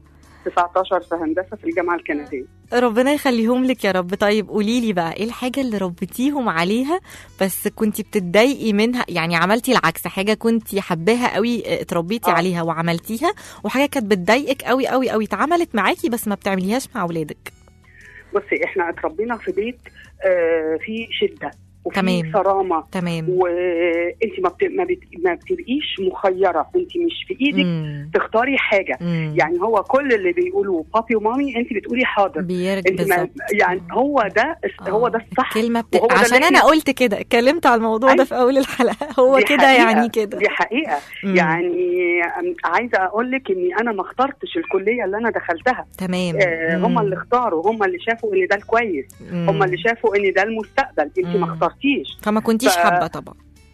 19 في هندسه في الجامعه الكنديه ربنا يخليهم لك يا رب طيب قولي لي بقى ايه الحاجه اللي ربيتيهم عليها بس كنتي بتتضايقي منها يعني عملتي العكس حاجه كنتي حباها قوي اه، اتربيتي آه. عليها وعملتيها وحاجه كانت بتضايقك قوي قوي قوي اتعملت معاكي بس ما بتعمليهاش مع اولادك بصي احنا اتربينا في بيت آه، فيه شده وفي تمام. صرامه تمام وانت ما بت... ما, بت... ما بتبقيش مخيره انت مش في ايدك مم. تختاري حاجه مم. يعني هو كل اللي بيقولوا بابي ومامي انت بتقولي حاضر بيرجع انت ما... بالظبط يعني هو ده هو ده الصح الكلمة بت... وهو ده عشان اللي انا إحنا- قلت كده اتكلمت على الموضوع ده أيوة. في اول الحلقة هو دي كده حقيقة. يعني كده دي حقيقه مم. يعني أم- عايزه اقول لك اني انا ما اخترتش الكليه اللي انا دخلتها تمام آه هم مم. اللي اختاروا هم اللي شافوا ان ده الكويس مم. هم اللي شافوا ان ده المستقبل انت مم. ما اخترتيش فما كنتيش ف- حابة طبعا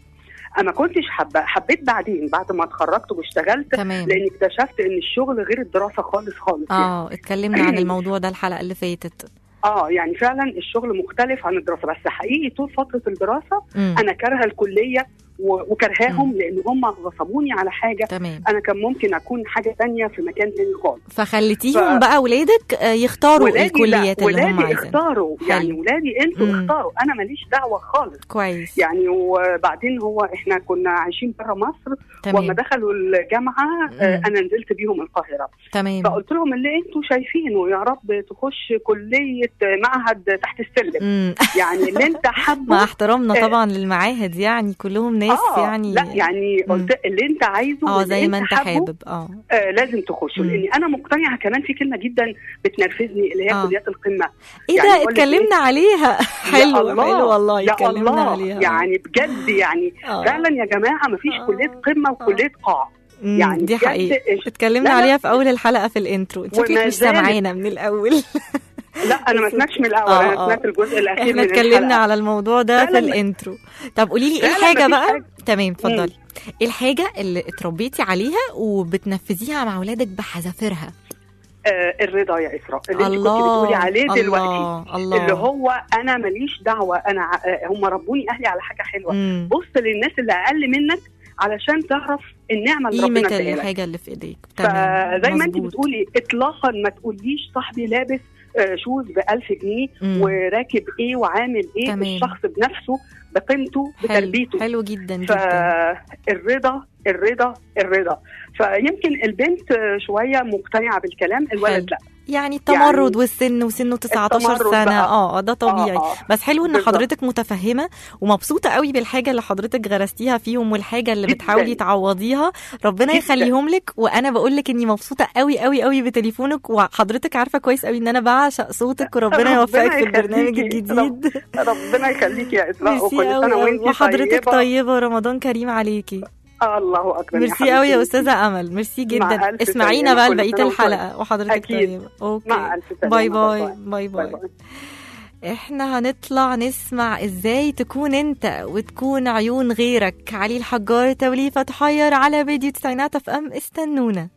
انا كنتش حابه حبيت بعدين بعد ما اتخرجت واشتغلت تمام لاني اكتشفت ان الشغل غير الدراسه خالص خالص يعني. اه اتكلمنا عن الموضوع ده الحلقة اللي فاتت اه يعني فعلا الشغل مختلف عن الدراسه بس حقيقي طول فتره الدراسه مم. انا كارهه الكليه و- وكرهاهم لان هم غصبوني على حاجه تمام انا كان ممكن اكون حاجه تانية في مكان تاني خالص فخليتيهم ف- بقى ولادك آه، يختاروا ولادي الكليات لا اللي هم ولادي عايزينها اختاروا يعني حلو. ولادي انتوا مم. اختاروا انا ماليش دعوه خالص كويس يعني وبعدين هو احنا كنا عايشين بره مصر وما تمام دخلوا الجامعه آه، مم. انا نزلت بيهم القاهره تمام فقلت لهم اللي انتوا شايفينه يا رب تخش كليه معهد تحت السلم مم. يعني اللي انت حابه مع احترامنا آه. طبعا للمعاهد يعني كلهم ناس آه يعني لا يعني قلت اللي انت عايزه اه واللي زي ما انت حابه، حابب اه آه لازم تخشه مم. لاني انا مقتنعه كمان في كلمه جدا بتنرفزني اللي هي آه. كليات القمه ايه يعني ده أقول لك اتكلمنا عليها حلو يا الله حلو والله يا اتكلمنا الله عليها يعني بجد يعني آه. فعلا يا جماعه ما فيش آه. كليه قمه وكليه قاع مم، يعني دي بجد حقيقة إيش- اتكلمنا لا، لا. عليها في اول الحلقة في الانترو انت شكلك وما مش زالت. سامعانا من الاول لا انا ما سمعتش من الاول آه، انا آه. سمعت الجزء الاخير احنا من اتكلمنا الحلقة. على الموضوع ده في فعلاً. الانترو طب قولي لي ايه فعلاً الحاجة مفيش بقى حاجة. تمام اتفضلي ايه الحاجة اللي اتربيتي عليها وبتنفذيها مع ولادك بحذافيرها آه الرضا يا اسراء اللي انت كنت الله بتقولي عليه دلوقتي الله الله اللي هو انا ماليش دعوه انا ع- آه، هم ربوني اهلي على حاجه حلوه مم. بص للناس اللي اقل منك علشان تعرف النعمه اللي ربنا قيمة اداها لك الحاجة اللي في ايديك تمام فزي ما انت مظبوط. بتقولي اطلاقا ما تقوليش صاحبي لابس آه، شوز ب 1000 جنيه مم. وراكب ايه وعامل ايه تمام. الشخص بنفسه بقيمته حلو بتربيته حلو جدا جدا فالرضا الرضا الرضا فيمكن البنت آه، شويه مقتنعه بالكلام الولد حلو. لا يعني التمرد يعني والسن وسنه 19 التمرد سنة بقى. اه ده طبيعي آه، آه. بس حلو ان بالظبط. حضرتك متفهمة ومبسوطة قوي بالحاجة اللي حضرتك غرستيها فيهم والحاجة اللي جداً. بتحاولي تعوضيها ربنا جداً. يخليهم لك وانا بقول لك اني مبسوطة قوي قوي قوي بتليفونك وحضرتك عارفة كويس قوي ان انا بعشق صوتك وربنا ربنا يوفقك في البرنامج يخليكي. الجديد ربنا يخليكي يا اسراء ميرسي وكل سنه قوي قوي وانت وحضرتك طيبه طيبة ورمضان كريم عليكي آه الله اكبر يا ميرسي قوي يا حبيبتي. استاذة امل ميرسي مع جدا ألف اسمعينا سلامة. بقى كل لبقية سنة وأنت الحلقة وحضرتك أكيد. طيبة اوكي مع الف سلامه باي باي باي باي باي, باي باي. احنا هنطلع نسمع ازاي تكون انت وتكون عيون غيرك علي الحجار توليفة تحير على فيديو تسعينات اف ام استنونا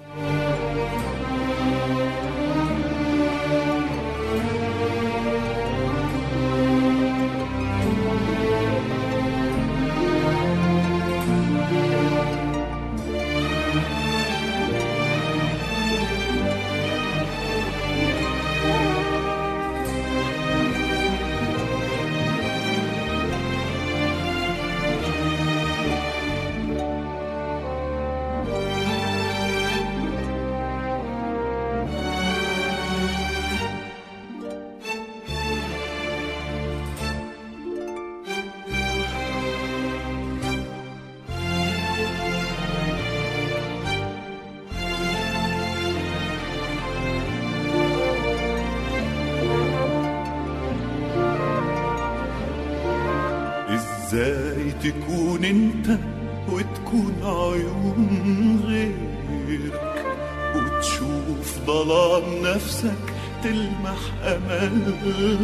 ازاي تكون انت وتكون عيون غيرك وتشوف ظلام نفسك تلمح امل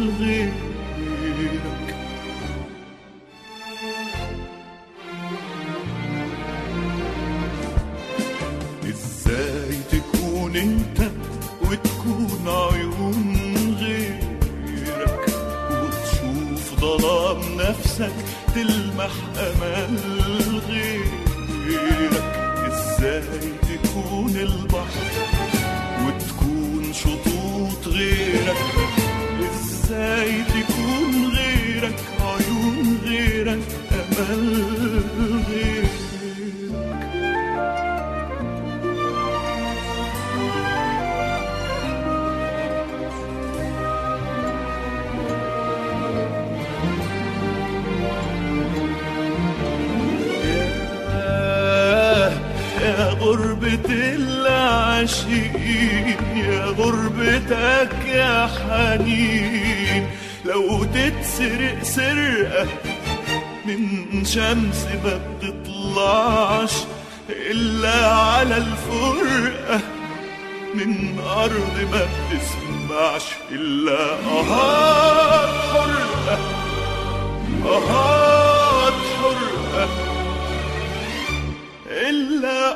غيرك ازاي تكون انت وتكون عيون غيرك وتشوف ظلام نفسك تلمح امل غيرك ازاي تكون البحر وتكون شطوط غيرك ازاي تكون غيرك عيون غيرك امل غيرك يا غربة العاشقين يا غربتك يا حنين لو تتسرق سرقة من شمس ما بتطلعش إلا على الفرقة من أرض ما بتسمعش إلا أهات حرقة أهات حرقة إلا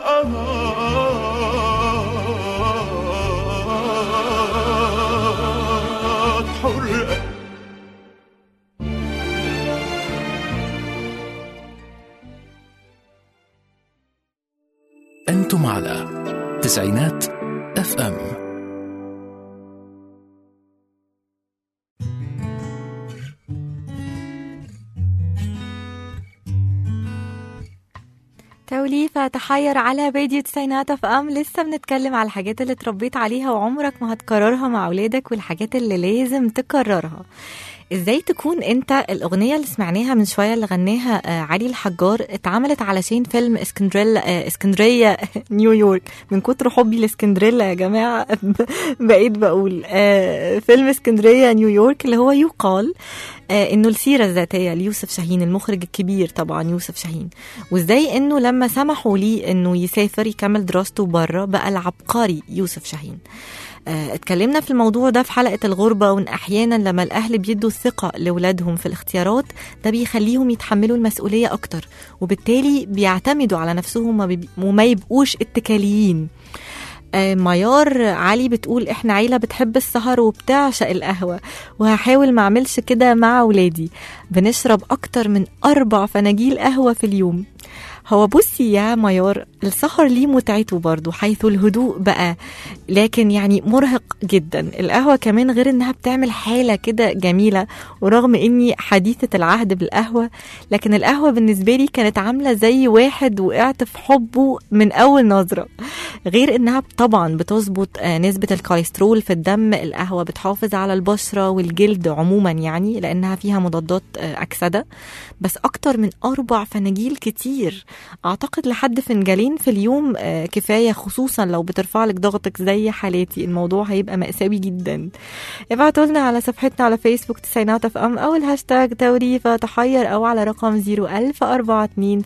أهات حرقة أنتم على تسعينات اف ام توليفة تحير على راديو تسعينات اف ام لسه بنتكلم على الحاجات اللي اتربيت عليها وعمرك ما هتكررها مع اولادك والحاجات اللي لازم تكررها ازاي تكون انت الاغنيه اللي سمعناها من شويه اللي غناها آه، علي الحجار اتعملت علشان فيلم اسكندريلا آه، اسكندريه نيويورك من كتر حبي لاسكندريلا يا جماعه بقيت بقول آه، فيلم اسكندريه نيويورك اللي هو يقال آه، انه السيره الذاتيه ليوسف شاهين المخرج الكبير طبعا يوسف شاهين وازاي انه لما سمحوا ليه انه يسافر يكمل دراسته بره بقى العبقري يوسف شاهين آه، اتكلمنا في الموضوع ده في حلقة الغربة وإن أحيانا لما الأهل بيدوا الثقة لأولادهم في الاختيارات ده بيخليهم يتحملوا المسؤولية أكتر وبالتالي بيعتمدوا على نفسهم وما بيب- وما يبقوش اتكاليين آه، ميار علي بتقول احنا عيلة بتحب السهر وبتعشق القهوة وهحاول ما اعملش كده مع ولادي بنشرب اكتر من اربع فناجيل قهوة في اليوم هو بصي يا ميار السهر ليه متعته برضو حيث الهدوء بقى لكن يعني مرهق جدا القهوة كمان غير انها بتعمل حالة كده جميلة ورغم اني حديثة العهد بالقهوة لكن القهوة بالنسبة لي كانت عاملة زي واحد وقعت في حبه من اول نظرة غير انها طبعا بتظبط آه، نسبة الكوليسترول في الدم القهوة بتحافظ على البشرة والجلد عموما يعني لانها فيها مضادات آه، اكسدة بس اكتر من اربع فناجيل كتير اعتقد لحد فنجالين في اليوم آه، كفاية خصوصا لو بترفع لك ضغطك زي حالاتي الموضوع هيبقى مأساوي جدا ابعتوا لنا على صفحتنا على فيسبوك تسعينات اف ام او الهاشتاج توريفة تحير او على رقم 01000 427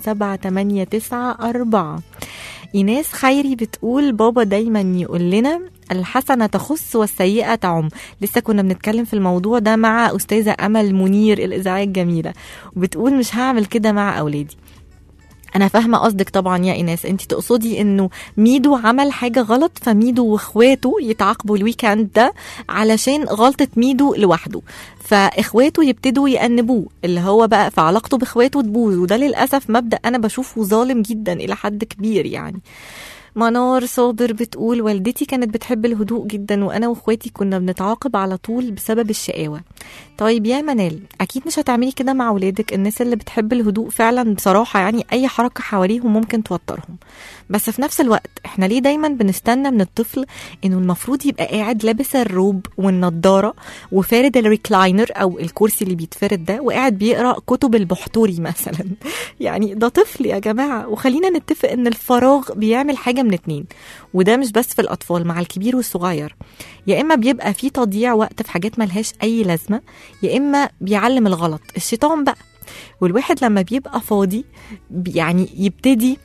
7894 إيناس خيري بتقول بابا دايما يقول لنا الحسنة تخص والسيئة تعم لسه كنا بنتكلم في الموضوع ده مع أستاذة أمل منير الإذاعية الجميلة وبتقول مش هعمل كده مع أولادي انا فاهمه قصدك طبعا يا ايناس انت تقصدي انه ميدو عمل حاجه غلط فميدو واخواته يتعاقبوا الويكند ده علشان غلطه ميدو لوحده فاخواته يبتدوا يأنبوه اللي هو بقى فعلاقته باخواته تبوظ وده للاسف مبدا انا بشوفه ظالم جدا الى حد كبير يعني منار صابر بتقول والدتي كانت بتحب الهدوء جدا وانا واخواتي كنا بنتعاقب على طول بسبب الشقاوه طيب يا منال اكيد مش هتعملي كده مع ولادك الناس اللي بتحب الهدوء فعلا بصراحه يعني اي حركه حواليهم ممكن توترهم بس في نفس الوقت احنا ليه دايما بنستنى من الطفل انه المفروض يبقى قاعد لابس الروب والنضاره وفارد الريكلاينر او الكرسي اللي بيتفرد ده وقاعد بيقرا كتب البحتوري مثلا يعني ده طفل يا جماعه وخلينا نتفق ان الفراغ بيعمل حاجه من اتنين وده مش بس في الاطفال مع الكبير والصغير يا اما بيبقى في تضييع وقت في حاجات ملهاش اي لازمه يا اما بيعلم الغلط الشيطان بقى والواحد لما بيبقى فاضي يعني يبتدي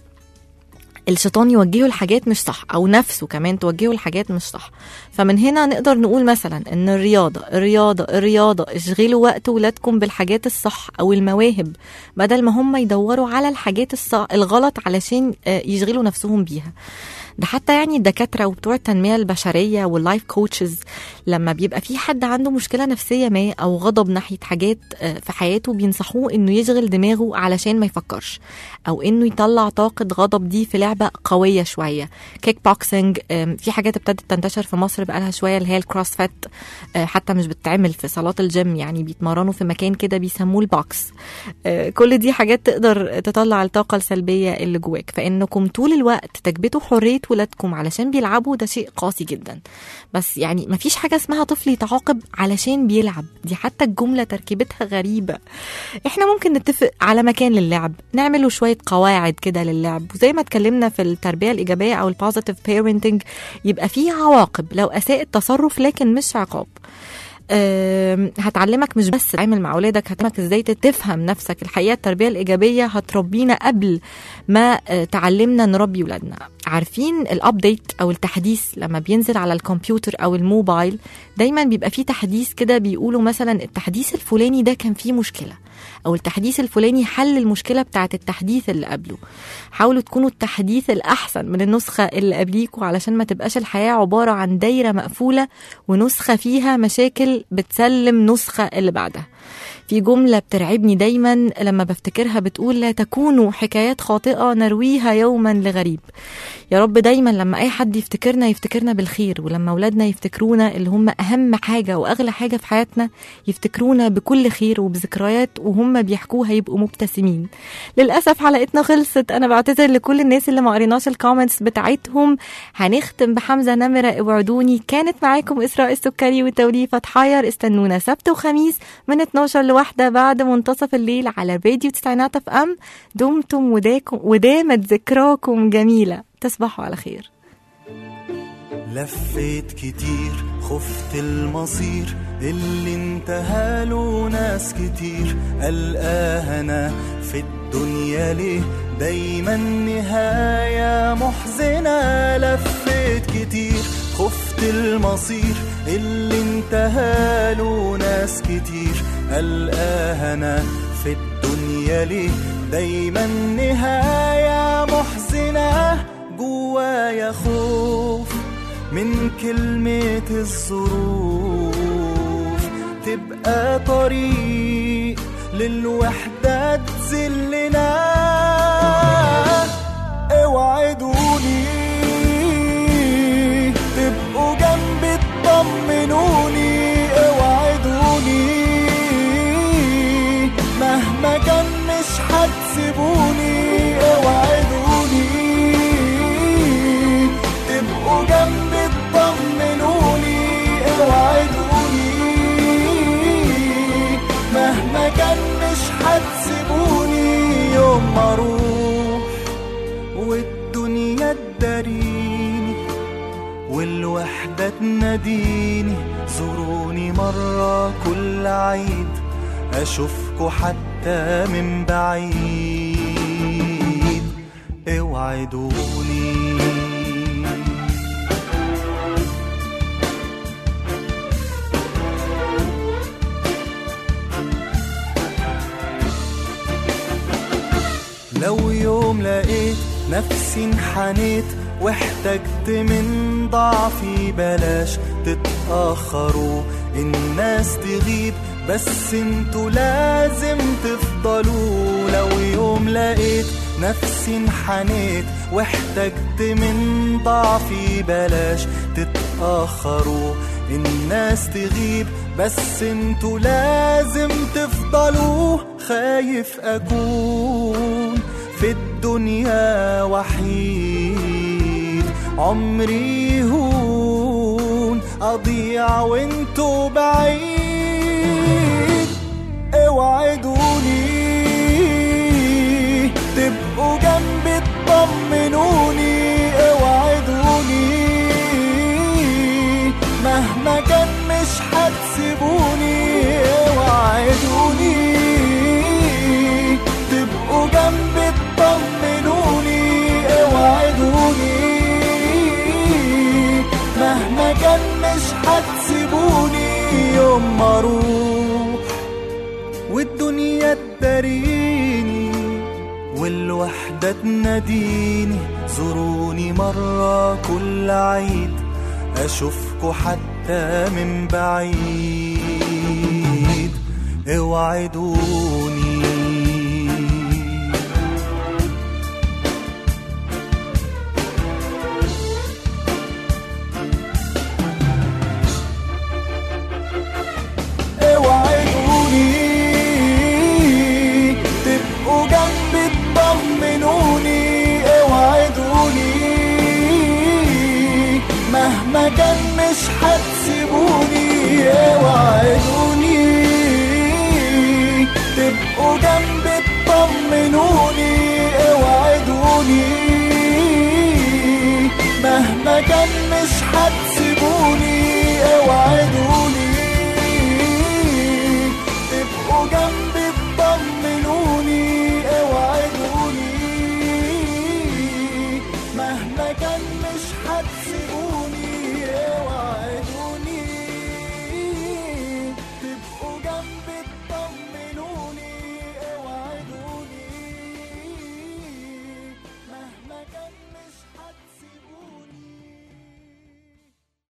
الشيطان يوجهه لحاجات مش صح او نفسه كمان توجهه لحاجات مش صح فمن هنا نقدر نقول مثلا ان الرياضه الرياضه الرياضه اشغلوا وقت ولادكم بالحاجات الصح او المواهب بدل ما هم يدوروا على الحاجات الصح الغلط علشان آه، يشغلوا نفسهم بيها ده حتى يعني الدكاتره وبتوع التنميه البشريه واللايف كوتشز لما بيبقى في حد عنده مشكله نفسيه ما او غضب ناحيه حاجات آه، في حياته بينصحوه انه يشغل دماغه علشان ما يفكرش او انه يطلع طاقه غضب دي في لعبه قويه شويه كيك بوكسنج آم، في حاجات ابتدت تنتشر في مصر بقالها شويه اللي هي الكروس فيت آه، حتى مش بتتعمل في صالات الجيم يعني بيتمرنوا في مكان كده بيسموه البوكس آه، كل دي حاجات تقدر تطلع الطاقه السلبيه اللي جواك فانكم طول الوقت تكبتوا حريه بيت ولادكم علشان بيلعبوا ده شيء قاسي جدا بس يعني مفيش حاجة اسمها طفل يتعاقب علشان بيلعب دي حتى الجملة تركيبتها غريبة احنا ممكن نتفق على مكان للعب نعمله شوية قواعد كده للعب وزي ما اتكلمنا في التربية الإيجابية أو البوزيتيف بيرنتنج يبقى فيه عواقب لو أساء التصرف لكن مش عقاب أم، هتعلمك مش بس تتعامل مع اولادك هتعلمك ازاي تفهم نفسك الحقيقه التربيه الايجابيه هتربينا قبل ما آه، تعلمنا نربي ولادنا عارفين الابديت او التحديث لما بينزل على الكمبيوتر او الموبايل دايما بيبقى فيه تحديث كده بيقولوا مثلا التحديث الفلاني ده كان فيه مشكله او التحديث الفلاني حل المشكله بتاعه التحديث اللي قبله حاولوا تكونوا التحديث الاحسن من النسخه اللي قبليكوا علشان ما تبقاش الحياه عباره عن دايره مقفوله ونسخه فيها مشاكل بتسلم نسخه اللي بعدها في جملة بترعبني دايما لما بفتكرها بتقول لا تكونوا حكايات خاطئة نرويها يوما لغريب يا رب دايما لما أي حد يفتكرنا يفتكرنا بالخير ولما أولادنا يفتكرونا اللي هم أهم حاجة وأغلى حاجة في حياتنا يفتكرونا بكل خير وبذكريات وهم بيحكوها يبقوا مبتسمين للأسف حلقتنا خلصت أنا بعتذر لكل الناس اللي ما قريناش الكومنتس بتاعتهم هنختم بحمزة نمرة اوعدوني كانت معاكم إسراء السكري وتوليفة حاير استنونا سبت وخميس من 12 لواحدة بعد منتصف الليل على راديو تسعينات اف ام دمتم وداكم ودامت ذكراكم جميلة تصبحوا على خير لفيت كتير خفت المصير اللي انتهى له ناس كتير ألقاها أنا في الدنيا ليه دايما نهاية محزنة لفيت كتير خفت المصير اللي انتهى له ناس كتير ألقاها أنا في الدنيا ليه دايما نهاية محزنة جوايا خوف من كلمة الظروف تبقى طريق للوحدة تذلنا اوعدوني تبقوا جنبي تطمنوني اوعدوني مهما كان مش هتسيبوني اوعدوني تبقوا جنبي تطمنوني اوعدوني مهما كان مش هتسيبوني يوم ما اروح والدنيا تداريني والوحدة تناديني زوروني مرة كل عيد أشوفكوا حتى من بعيد اوعدوني لو يوم لقيت نفسي انحنيت واحتجت من ضعفي بلاش تتأخروا الناس تغيب بس انتوا لازم تفضلوا لو يوم لقيت نفسي انحنيت واحتجت من ضعفي بلاش تتأخروا الناس تغيب بس انتوا لازم تفضلوا خايف اكون في الدنيا وحيد عمري يهون اضيع وانتوا بعيد اوعدوني تبقوا جنبي تطمنوني اوعدوني مهما كان مش هتسيبوني اوعدوني تبقوا جنبي تطمنوني اوعدوني مهما كان مش هتسيبوني يوم ما اروح والدنيا تداريني والوحدة تناديني زوروني مرة كل عيد أشوفكوا حتى من بعيد اوعدوني اوعدوني تبقوا جنبي تطمنوني اوعدوني مهما كان مش هتسيبوني